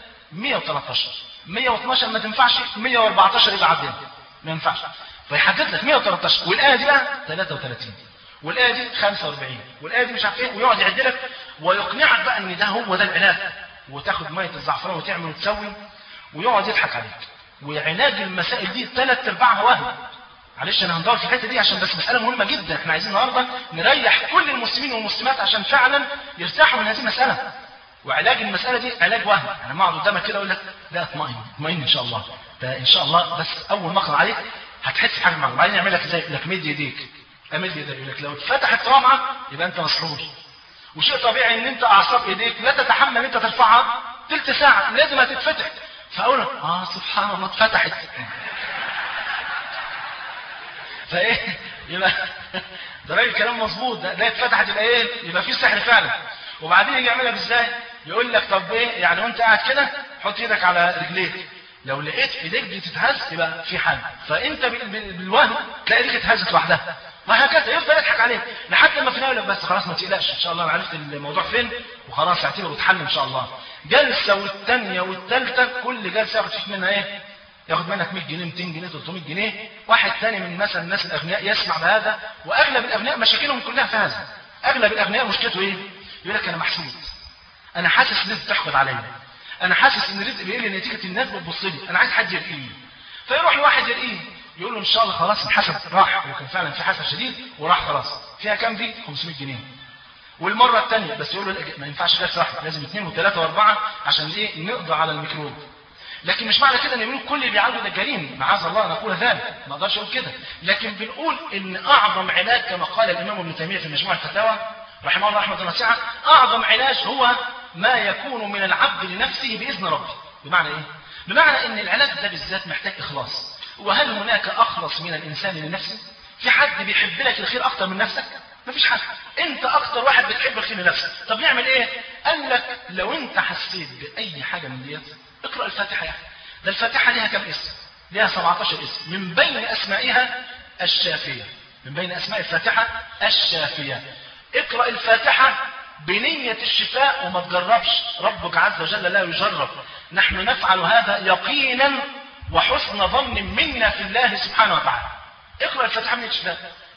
113 112 ما تنفعش 114 يبقى عدين ما ينفعش فيحدد لك 113 والآية دي بقى 33 والآية دي 45 والآية دي مش عارف ايه ويقعد يعد لك ويقنعك بقى ان ده هو ده العلاج وتاخد مية الزعفران وتعمل وتسوي ويقعد يضحك عليك وعلاج المسائل دي ثلاث ارباعها وهم معلش انا هندور في الحته دي عشان بس مساله مهمه جدا احنا عايزين النهارده نريح كل المسلمين والمسلمات عشان فعلا يرتاحوا من هذه المساله وعلاج المساله دي علاج وهم انا ما اقعد قدامك كده اقول لك لا اطمئن اطمئن ان شاء الله ده ان شاء الله بس اول ما اقرا عليك هتحس بحاجه معينه بعدين يعمل لك زي لك مد يديك امد يديك يقول لك لو اتفتحت رامعه يبقى انت مسحور وشيء طبيعي ان انت اعصاب ايديك لا تتحمل ان انت ترفعها تلت ساعه لازم هتتفتح فاقول لك اه سبحان الله اتفتحت فايه يبقى ده راجل كلام مظبوط ده, ده اتفتحت يبقى ايه يبقى في سحر فعلا وبعدين يجي يعملها ازاي يقول لك طب ايه يعني وانت قاعد كده حط ايدك على رجليك لو لقيت ايديك دي تتهز يبقى في حاجه فانت بالوهم تلاقي ايديك اتهزت لوحدها وهكذا يفضل يضحك عليك لحد ما في النهايه بس خلاص ما تقلقش ان شاء الله انا عرفت الموضوع فين وخلاص اعتبره اتحل ان شاء الله جلسه والثانيه والثالثه كل جلسه ياخد فيك منها ايه ياخد منك 100 جنيه 200 جنيه 300 جنيه واحد ثاني من مثلا الناس الاغنياء يسمع بهذا واغلب الاغنياء مشاكلهم كلها في هذا اغلب الاغنياء مشكلته ايه يقول لك انا محسود انا حاسس ان انت بتحقد عليا انا حاسس ان رزقي بيقل نتيجه الناس بتبص لي انا عايز حد يرقيني فيروح لواحد يرقيه يقول له ان شاء الله خلاص الحسد راح وكان فعلا في حسد شديد وراح خلاص فيها كام دي 500 جنيه والمره الثانيه بس يقول له ما ينفعش جلسه واحده لازم اثنين وثلاثه واربعه عشان ايه نقضي على الميكروب لكن مش معنى كده ان بنقول كل اللي بيعالجوا دجالين معاذ الله نقول ذلك ما اقدرش اقول كده لكن بنقول ان اعظم علاج كما قال الامام ابن تيميه في مجموع الفتاوى رحمه الله رحمه واسعه اعظم علاج هو ما يكون من العبد لنفسه باذن ربه بمعنى ايه بمعنى ان العلاج ده بالذات محتاج اخلاص وهل هناك اخلص من الانسان لنفسه في حد بيحب لك الخير اكتر من نفسك مفيش حد انت اكتر واحد بتحب الخير لنفسك طب نعمل ايه قال لك لو انت حسيت باي حاجه من ديت اقرا الفاتحه يعني ده الفاتحه ليها كم اسم ليها 17 اسم من بين اسمائها الشافيه من بين اسماء الفاتحه الشافيه اقرا الفاتحه بنية الشفاء وما تجربش ربك عز وجل لا يجرب نحن نفعل هذا يقينا وحسن ظن منا في الله سبحانه وتعالى اقرأ الفاتحة من الشفاء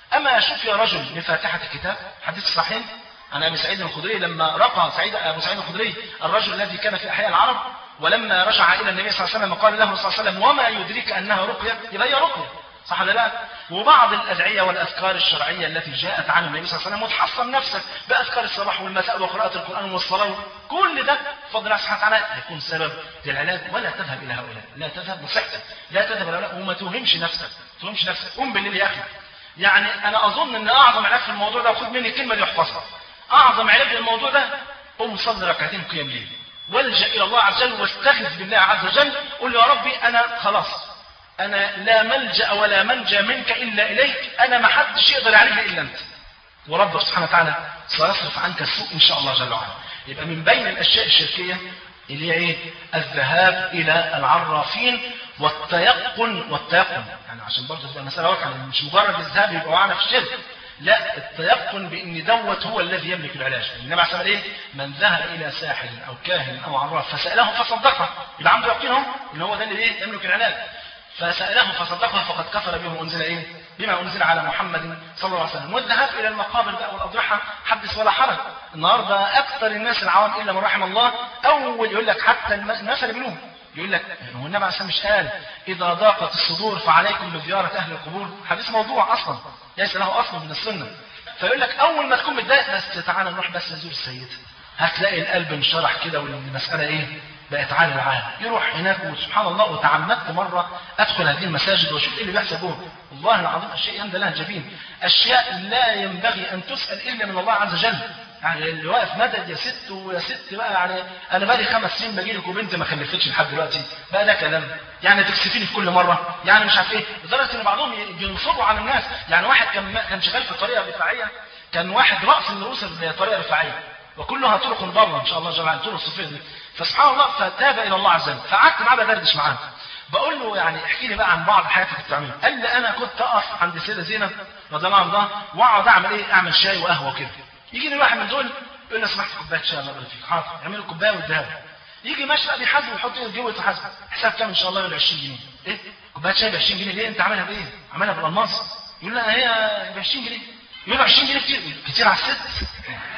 اما شفي رجل بفاتحه الكتاب حديث صحيح عن ابي سعيد الخدري لما رقى سعيد ابو سعيد الخدري الرجل الذي كان في احياء العرب ولما رجع الى النبي صلى الله عليه وسلم قال له صلى الله عليه وسلم وما يدريك انها رقيه يبقى هي رقيه صح ولا لا؟ وبعض الادعيه والاذكار الشرعيه التي جاءت عن النبي صلى الله عليه وسلم وتحصن نفسك باذكار الصباح والمساء وقراءه القران والصلاه كل ده بفضل الله سبحانه وتعالى هيكون سبب للعلاج ولا تذهب الى هؤلاء، لا تذهب بصحتك، لا تذهب الى هؤلاء وما توهمش نفسك، ما توهمش نفسك، قم بالليل يا اخي. يعني انا اظن ان اعظم علاج في الموضوع ده وخد مني الكلمه دي واحفظها. اعظم علاج للموضوع ده قم صلي ركعتين قيام ليل. والجا الى الله عز وجل واستغث بالله عز وجل قل يا ربي انا خلاص انا لا ملجا ولا منجا منك الا اليك انا ما حدش يقدر يعالجني الا انت وربك سبحانه وتعالى سيصرف عنك السوء ان شاء الله جل وعلا يبقى من بين الاشياء الشركيه اللي هي ايه الذهاب الى العرافين والتيقن والتيقن يعني عشان برضه تبقى المساله واضحه مش مجرد الذهاب يبقى وقعنا في الشرك لا التيقن بان دوت هو الذي يملك العلاج النبي عليه ايه من ذهب الى ساحر او كاهن او عراف فساله فصدقه يبقى عنده يقين اهو ان هو ده اللي ايه يملك العلاج فساله فصدقه فقد كفر بما انزل ايه بما انزل على محمد صلى الله عليه وسلم والذهاب الى المقابر بقى والاضرحه حدث ولا حرج النهارده اكثر الناس العوام الا من رحم الله اول يقول لك حتى المثل منهم يقول لك هو النبي عليه الصلاه مش قال اذا ضاقت الصدور فعليكم بزياره اهل القبور حديث موضوع اصلا ليس له اصل من السنه فيقول لك اول ما تكون متضايق بس تعالى نروح بس نزور السيد هتلاقي القلب انشرح كده والمساله ايه بقت عالي العالم يروح هناك وسبحان الله وتعمدت مره ادخل هذه المساجد واشوف ايه اللي بيحصل جوه والله العظيم اشياء يندى لها جبين اشياء لا ينبغي ان تسال الا من الله عز وجل يعني اللي واقف مدد يا ست ويا ست بقى يعني انا بقالي خمس سنين باجي لك وبنت ما خلفتش لحد دلوقتي بقى ده كلام يعني تكسفيني في كل مره يعني مش عارف ايه لدرجه ان بعضهم بينصبوا على الناس يعني واحد كان كان شغال في الطريقه الرفاعيه كان واحد راس من رؤوس الطريقه الرفاعيه وكلها طرق ضاله ان شاء الله جل طرق الصوفيه دي فسبحان الله فتاب الى الله عز وجل فقعدت معاه بدردش معاه بقول له يعني احكي لي بقى عن بعض حياتك كنت بتعملها قال لي انا كنت اقف عند السيده زينب رضي الله عنها واقعد اعمل ايه اعمل شاي وقهوه كده يجي لي واحد من دول يقول لي سمحت كوبايه شاي الله يبارك فيك حاضر اعمل كوبايه واديها يجي ماشي بقى بيحاسب ويحط ايده جوه يحاسب حساب كام ان شاء الله يقول 20 جنيه ايه كوبايه شاي ب 20 جنيه ليه انت عاملها بايه عاملها بالالماس يقول لها هي ب 20 جنيه يقول له 20 جنيه كتير كتير على الست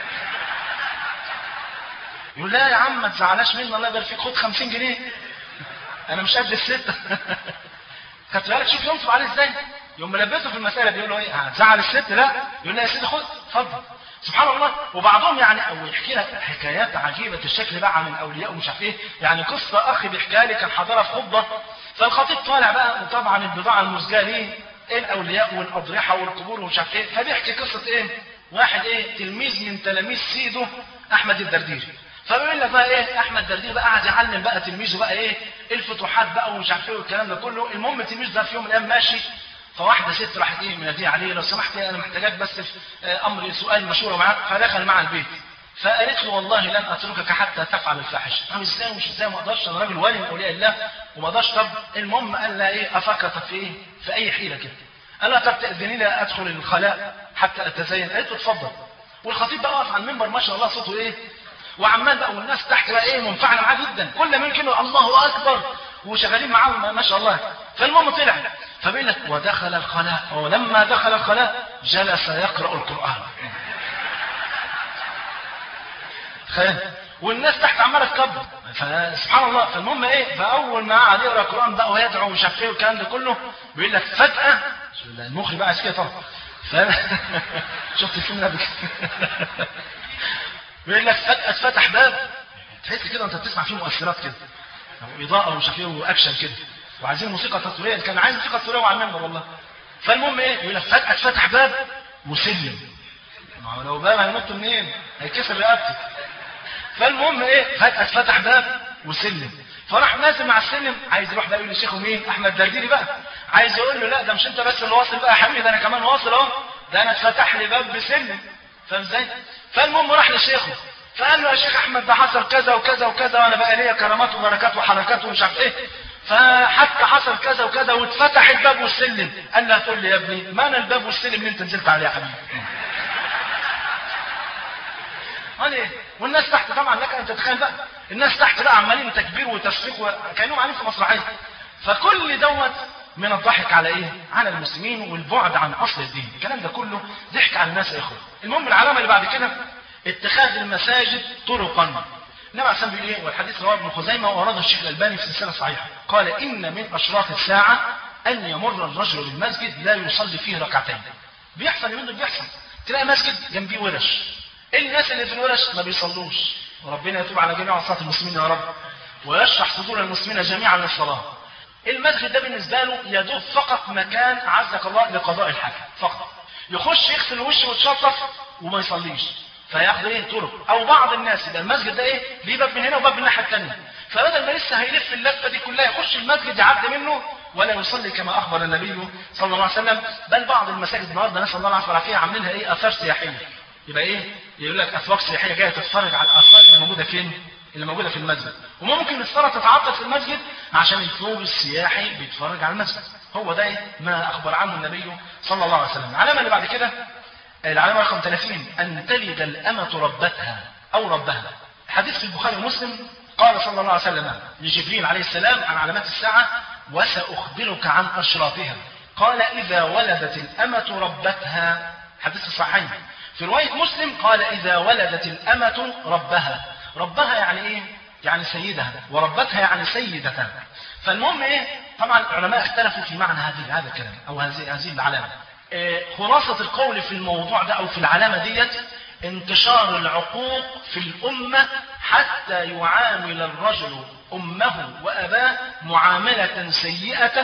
يقول لا يا عم ما تزعلاش مني الله يبارك فيك خد 50 جنيه انا مش قد الستة خدت بالك شوف ينصب عليه ازاي يوم ملبسه في المسألة بيقول له ايه هتزعل الست لا يقول لا يا سيدي خد اتفضل سبحان الله وبعضهم يعني او يحكي لك حكايات عجيبة الشكل بقى عن الاولياء ومش عارف ايه يعني قصة اخي بيحكيها لي كان حاضرها في خطبة فالخطيب طالع بقى وطبعا البضاعة المزجاة ليه ايه الاولياء والاضرحة والقبور ومش عارف ايه فبيحكي قصة ايه واحد ايه تلميذ من تلاميذ سيده احمد الدرديري فبيقول لك بقى ايه احمد دردير بقى قاعد يعلم بقى تلميذه بقى ايه الفتوحات بقى ومش عارف ايه والكلام ده كله المهم التلميذ ده في يوم من الايام ماشي فواحده ست راحت ايه مناديه عليه لو سمحت انا محتاجاك بس في امر سؤال مشوره معاك فدخل معاه البيت فقالت له والله لن اتركك حتى تفعل الفاحشه قال ازاي ومش ازاي ما اقدرش انا راجل ولي من اولياء الله وما اقدرش طب المهم قال لها ايه افكر في ايه في اي حيله كده قال لها طب تاذني لي ادخل الخلاء حتى اتزين قالت له اتفضل والخطيب بقى واقف على المنبر ما شاء الله صوته ايه وعمال بقى والناس تحت بقى ايه منفعله معاه جدا كل ما كانوا الله اكبر وشغالين معاه ما شاء الله فالمهم طلع فبيقول لك ودخل الخلاء ولما دخل الخلاء جلس يقرا القران خير والناس تحت عماله تكبر فسبحان الله فالمهم ايه فاول ما قعد يقرا القران بقى ويدعو ومش عارف ايه والكلام ده كله بيقول لك فجاه المخرج بقى عايز كده طبعا ف... شفت الفيلم ده بيقول لك فجأة اتفتح باب تحس كده انت بتسمع فيه مؤثرات كده او اضاءة ومش عارف ايه واكشن كده وعايزين موسيقى تصويرية كان عايز موسيقى تصويرية وعلى المنبر والله فالمهم ايه يقول لك فجأة اتفتح باب مسلم ما هو لو باب هينط منين؟ هيكسر رقبتي فالمهم ايه فجأة اتفتح باب وسلم فراح نازل مع السلم عايز يروح بقى يقول لشيخه مين؟ احمد درديري بقى عايز يقول له لا ده مش انت بس اللي واصل بقى يا حبيبي ده انا كمان واصل اهو ده انا اتفتح لي باب بسلم فاهم ازاي؟ فالمهم راح لشيخه فقال له يا شيخ احمد ده حصل كذا وكذا وكذا وانا بقى ليا كرامات وبركات وحركات ومش عارف ايه فحتى حصل كذا وكذا واتفتح الباب والسلم قال له تقول لي يا ابني ما انا الباب والسلم اللي انت نزلت عليه يا حبيبي قال ايه والناس تحت طبعا لك ان تتخيل بقى الناس تحت بقى عمالين تكبير وتصفيق وكانهم عاملين في مسرحيه فكل دوت من الضحك على ايه على المسلمين والبعد عن اصل الدين الكلام ده كله ضحك على الناس يا اخوه المهم العلامه اللي بعد كده اتخاذ المساجد طرقا النبي عليه الصلاه والسلام ايه والحديث رواه ابن خزيمه وورده الشيخ الالباني في سلسله صحيحه قال ان من اشراط الساعه ان يمر الرجل بالمسجد لا يصلي فيه ركعتين بيحصل منه بيحصل تلاقي مسجد جنبيه ورش الناس اللي في الورش ما بيصلوش وربنا يتوب على جميع عصاة المسلمين يا رب ويشرح صدور المسلمين جميعا للصلاه المسجد ده بالنسبه له يدوب فقط مكان عزك الله لقضاء الحاجه فقط يخش يغسل وشه ويتشطف وما يصليش فياخد ايه طرق او بعض الناس يبقى المسجد ده ايه ليه باب من هنا وباب من الناحيه الثانيه فبدل ما لسه هيلف اللفه دي كلها يخش المسجد يعدي منه ولا يصلي كما اخبر النبي صلى الله عليه وسلم بل بعض المساجد النهارده نسال الله العافيه والعافيه عاملينها ايه اثار سياحيه يبقى ايه يقول لك اسواق سياحيه جايه تتفرج على الاثار اللي موجوده فين اللي موجوده في المسجد وممكن الصلاه تتعطل في المسجد عشان الفوج السياحي بيتفرج على المسجد هو ده إيه؟ ما اخبر عنه النبي صلى الله عليه وسلم العلامه اللي بعد كده العلامه رقم 30 ان تلد الامه ربتها او ربها حديث في البخاري ومسلم قال صلى الله عليه وسلم لجبريل عليه السلام عن علامات الساعه وساخبرك عن اشراطها قال اذا ولدت الامه ربتها حديث الصحيحين في روايه مسلم قال اذا ولدت الامه ربها ربها يعني ايه يعني سيدها وربتها يعني سيدتها فالمهم ايه طبعا العلماء اختلفوا في معنى هذه هذا الكلام او هذه هذه العلامه إيه خلاصة القول في الموضوع ده او في العلامة ديت انتشار العقوق في الأمة حتى يعامل الرجل أمه وأباه معاملة سيئة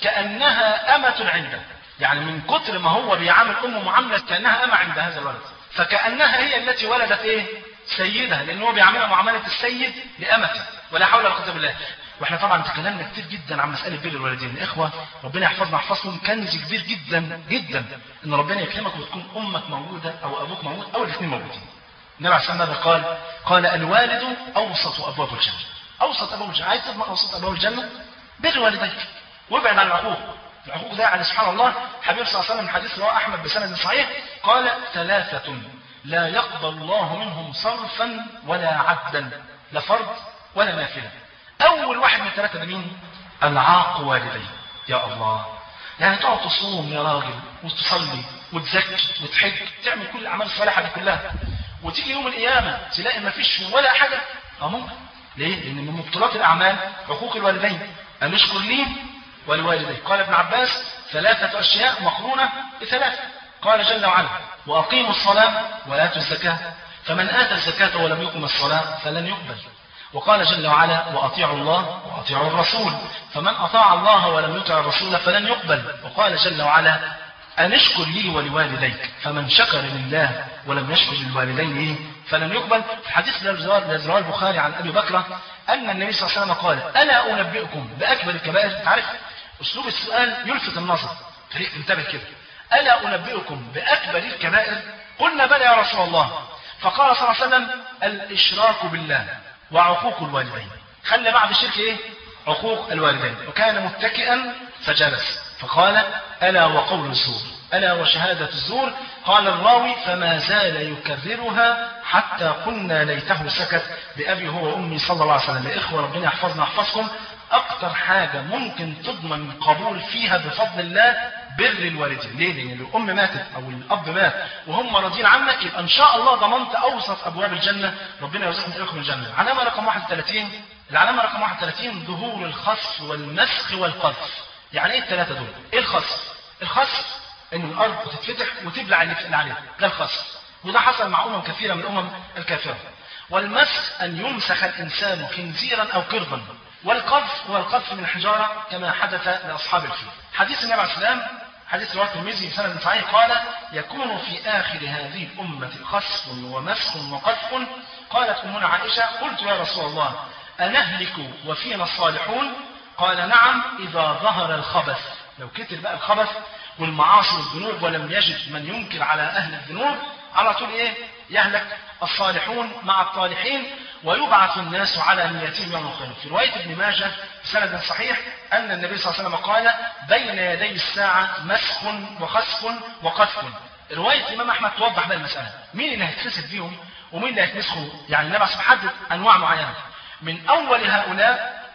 كأنها أمة عنده يعني من كتر ما هو بيعامل أمه معاملة كأنها أمة عند هذا الولد فكأنها هي التي ولدت إيه سيدها لأن هو بيعاملها معاملة السيد لأمته ولا حول ولا قوة بالله واحنا طبعا تكلمنا كتير جدا عن مساله بر الوالدين اخوه ربنا يحفظنا يحفظكم كنز كبير جدا جدا ان ربنا يكرمك وتكون امك موجوده او ابوك موجود او الاثنين موجودين النبي عليه الصلاه والسلام قال قال الوالد اوسط ابواب الجنه اوسط ابواب الجنه عايز تضمن اوسط ابواب الجنه بر والديك وابعد عن العقوق العقوق ده يعني سبحان الله حبيب صلى الله عليه وسلم حديث رواه احمد بسند صحيح قال ثلاثه لا يقبل الله منهم صرفا ولا عدلا لا فرض ولا نافله اول واحد من الثلاثه ده مين العاق والديه يا الله يعني تقعد تصوم يا راجل وتصلي وتزكي وتحج تعمل كل الاعمال الصالحه دي كلها وتيجي يوم القيامه تلاقي ما فيش ولا حاجه اه ممكن ليه؟ لان من مبطلات الاعمال حقوق الوالدين ان اشكر لي ولوالديه قال ابن عباس ثلاثه اشياء مقرونه بثلاثه قال جل وعلا واقيموا الصلاه واتوا الزكاه فمن اتى الزكاه ولم يقم الصلاه فلن يقبل وقال جل وعلا وأطيعوا الله وأطيعوا الرسول فمن أطاع الله ولم يطع الرسول فلن يقبل وقال جل وعلا أن اشكر لي ولوالديك فمن شكر لله ولم يشكر للوالدين فلن يقبل في حديث الذي رواه البخاري عن أبي بكر أن النبي صلى الله عليه وسلم قال ألا أنبئكم بأكبر الكبائر تعرف أسلوب السؤال يلفت النظر خليك انتبه كده ألا أنبئكم بأكبر الكبائر قلنا بلى يا رسول الله فقال صلى الله عليه وسلم الإشراك بالله وعقوق الوالدين خلى بعد الشرك ايه عقوق الوالدين وكان متكئا فجلس فقال الا وقول الزور الا وشهاده الزور قال الراوي فما زال يكررها حتى قلنا ليته سكت بابي هو وامي صلى الله عليه وسلم يا اخوه ربنا يحفظنا يحفظكم اكتر حاجه ممكن تضمن قبول فيها بفضل الله بر الوالدين ليه لان الام ماتت او الاب مات وهم راضيين عنك يبقى ان شاء الله ضمنت اوسط ابواب الجنه ربنا يرزقنا اياكم الجنه العلامه رقم 31 العلامه رقم 31 ظهور الخصف والمسخ والقذف يعني ايه الثلاثه دول ايه الخصف الخصف ان الارض تتفتح وتبلع اللي بتقل عليها ده الخصف وده حصل مع امم كثيره من الامم الكافره والمسخ ان يمسخ الانسان خنزيرا او قردا والقذف هو القذف من الحجاره كما حدث لاصحاب الفيل حديث النبي عليه السلام حديث رواه الترمذي بسند صحيح قال يكون في اخر هذه الامه خسف ومسخ وقذف قالت امنا عائشه قلت يا رسول الله انهلك وفينا الصالحون قال نعم اذا ظهر الخبث لو كتر بقى الخبث والمعاصي والذنوب ولم يجد من ينكر على اهل الذنوب على طول ايه يهلك الصالحون مع الطالحين ويبعث الناس على نيتهم يوم القيامة في رواية ابن ماجه بسند صحيح أن النبي صلى الله عليه وسلم قال بين يدي الساعة مسخ وخسف وقذف رواية الإمام أحمد توضح بقى المسألة مين اللي هيتخسف فيهم ومين اللي هيتمسخوا يعني النبي صلى حدد أنواع معينة من أول هؤلاء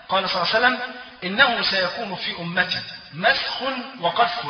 قال صلى الله عليه وسلم إنه سيكون في أمتي مسخ وقذف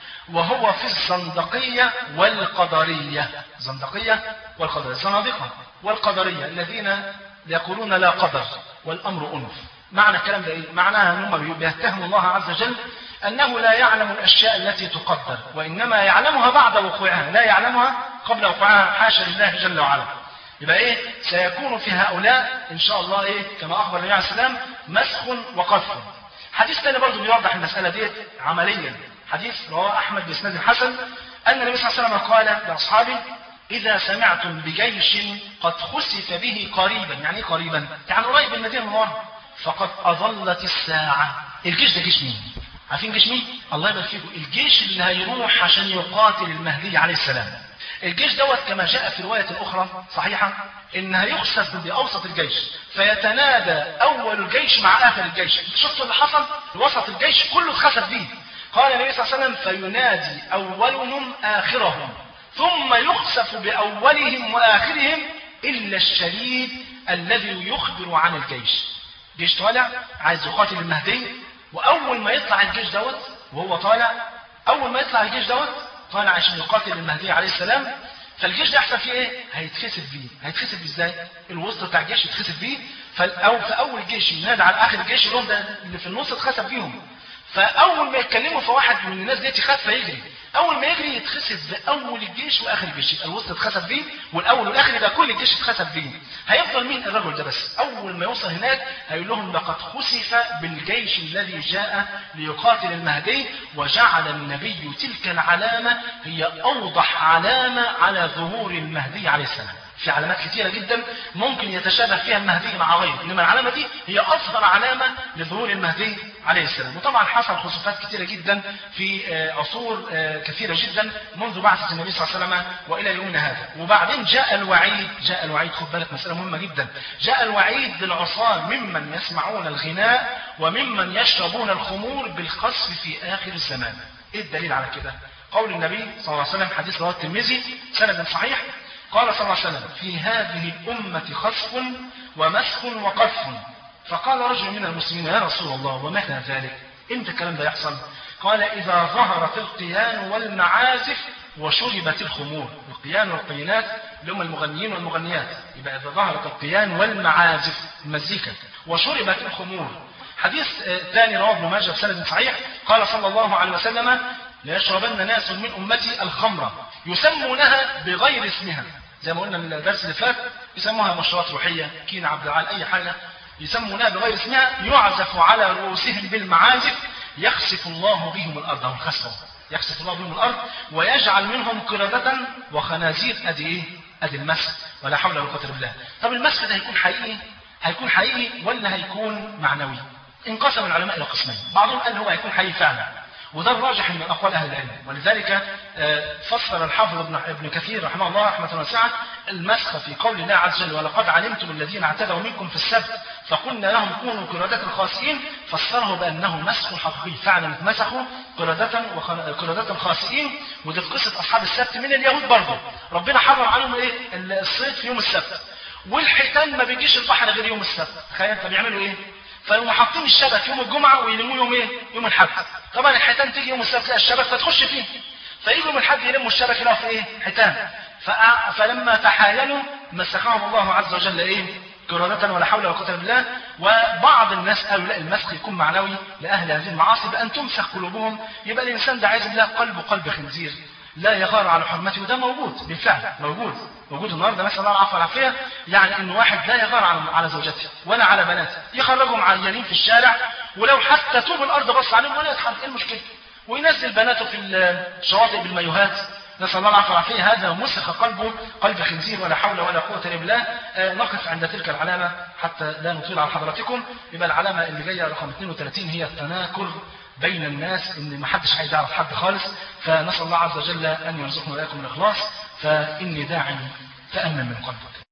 وهو في الزندقية والقدرية زندقية والقدرية الزنادقة والقدرية الذين يقولون لا قدر والأمر أنف معنى الكلام ده إيه؟ معناها أنهم بيتهموا الله عز وجل أنه لا يعلم الأشياء التي تقدر وإنما يعلمها بعد وقوعها لا يعلمها قبل وقوعها حاشا لله جل وعلا يبقى ايه سيكون في هؤلاء ان شاء الله ايه كما اخبر النبي عليه السلام مسخ وقذف حديث ثاني برضه بيوضح المساله ديت عمليا حديث رواه احمد باسناد حسن ان النبي صلى الله عليه وسلم قال لاصحابه اذا سمعتم بجيش قد خسف به قريبا يعني ايه قريبا يعني قريب من المدينه المنوره فقد اظلت الساعه الجيش ده جيش مين عارفين جيش مين الله يبارك فيكم الجيش اللي هيروح عشان يقاتل المهدي عليه السلام الجيش دوت كما جاء في رواية أخرى صحيحة إن هيخسف بأوسط الجيش فيتنادى أول الجيش مع آخر الجيش شفتوا اللي حصل وسط الجيش كله اتخسف بيه قال النبي صلى الله عليه وسلم فينادي أولهم آخرهم ثم يخسف بأولهم وآخرهم إلا الشديد الذي يخبر عن الجيش جيش طالع عايز يقاتل المهدي وأول ما يطلع الجيش دوت وهو طالع أول ما يطلع الجيش دوت طالع عشان يقاتل المهدي عليه السلام فالجيش ده يحصل فيه ايه؟ هيتخسف بيه، هيتخسف بيه ازاي؟ الوسط بتاع الجيش يتخسف بيه فأو في اول جيش ينادى على اخر الجيش يقول ده اللي في النص اتخسف بيهم. فاول ما يتكلموا فواحد من الناس ديت يخاف فيجري، اول ما يجري يتخسف باول الجيش واخر الجيش، يبقى الوسط اتخسف بيه والاول والاخر يبقى كل الجيش اتخسف بيه. هيفضل مين الرجل ده بس؟ اول ما يوصل هناك هيقول لهم لقد خسف بالجيش الذي جاء ليقاتل المهدي وجعل النبي تلك العلامه هي اوضح علامه على ظهور المهدي عليه السلام. في علامات كثيرة جدا ممكن يتشابه فيها المهدي مع غيره إنما العلامة دي هي أفضل علامة لظهور المهدي عليه السلام وطبعا حصل خسوفات كثيرة جدا في عصور كثيرة جدا منذ بعثة النبي صلى الله عليه وسلم وإلى يومنا هذا وبعدين جاء الوعيد جاء الوعيد خد بالك مسألة مهمة جدا جاء الوعيد للعصاة ممن يسمعون الغناء وممن يشربون الخمور بالقصف في آخر الزمان إيه الدليل على كده قول النبي صلى الله عليه وسلم حديث رواه الترمذي سند صحيح قال صلى الله عليه وسلم في هذه الأمة خسف ومسخ وقذف فقال رجل من المسلمين يا رسول الله ومتى ذلك امتى الكلام ده يحصل قال إذا ظهرت القيان والمعازف وشربت الخمور القيان والقينات اللي هم المغنيين والمغنيات يبقى إذا ظهرت القيان والمعازف المزيكا وشربت الخمور حديث ثاني رواه ابن ماجه بسند صحيح قال صلى الله عليه وسلم ليشربن ناس من أمتي الخمر يسمونها بغير اسمها زي ما قلنا من الدرس اللي فات يسموها مشروبات روحية كين عبد العال أي حاجة يسمونها بغير اسمها يعزف على رؤوسهم بالمعازف يخسف الله بهم الأرض هم خسفوا يخسف الله بهم الأرض ويجعل منهم قردة وخنازير أدي إيه؟ أدي المسك ولا حول ولا قوة إلا بالله طب المسك ده هيكون حقيقي هيكون حقيقي ولا هيكون معنوي انقسم العلماء إلى قسمين بعضهم قال هو هيكون حقيقي فعلا وده الراجح من اقوال اهل العلم ولذلك فسر الحافظ ابن ابن كثير رحمه الله رحمه واسعه المسخ في قول الله عز وجل ولقد علمتم الذين اعتدوا منكم في السبت فقلنا لهم كونوا قردة خاسئين فسره بانه مسخ حقيقي فعلا اتمسخوا قردة قردة خاسئين ودي في قصه اصحاب السبت من اليهود برضه ربنا حرم عليهم ايه الصيد في يوم السبت والحيتان ما بيجيش البحر غير يوم السبت تخيل فبيعملوا ايه فيقوموا حاطين الشبك يوم الجمعه ويلموه يوم ايه؟ يوم الاحد. طبعا الحيتان تيجي يوم السبت تلاقي الشبك فتخش فيه. فيجوا يوم الاحد يلموا الشبك يلاقوا في ايه؟ حيتان. فأ... فلما تحايلوا مسخهم الله عز وجل ايه؟ قرادة ولا حول ولا قوة الا بالله وبعض الناس قالوا لا المسخ يكون معنوي لاهل هذه المعاصي بان تمسخ قلوبهم يبقى الانسان ده عايز بالله قلبه قلب خنزير لا يغار على حرمته وده موجود بالفعل موجود موجود النهارده مثلا الله العفو والعافيه يعني ان واحد لا يغار على على زوجته ولا على بناته يخرجهم عيانين في الشارع ولو حتى طوب الارض بص عليهم ولا يتحرك ايه المشكله وينزل بناته في الشواطئ بالمايوهات نسال الله العفو والعافيه هذا مسخ قلبه قلب خنزير ولا حول ولا قوه الا بالله آه نقف عند تلك العلامه حتى لا نطيل على حضراتكم يبقى العلامه اللي جايه رقم 32 هي التناكر بين الناس ان ما حدش عايز يعرف حد خالص فنسال الله عز وجل ان يرزقنا واياكم الاخلاص فاني داع فامن من قلبك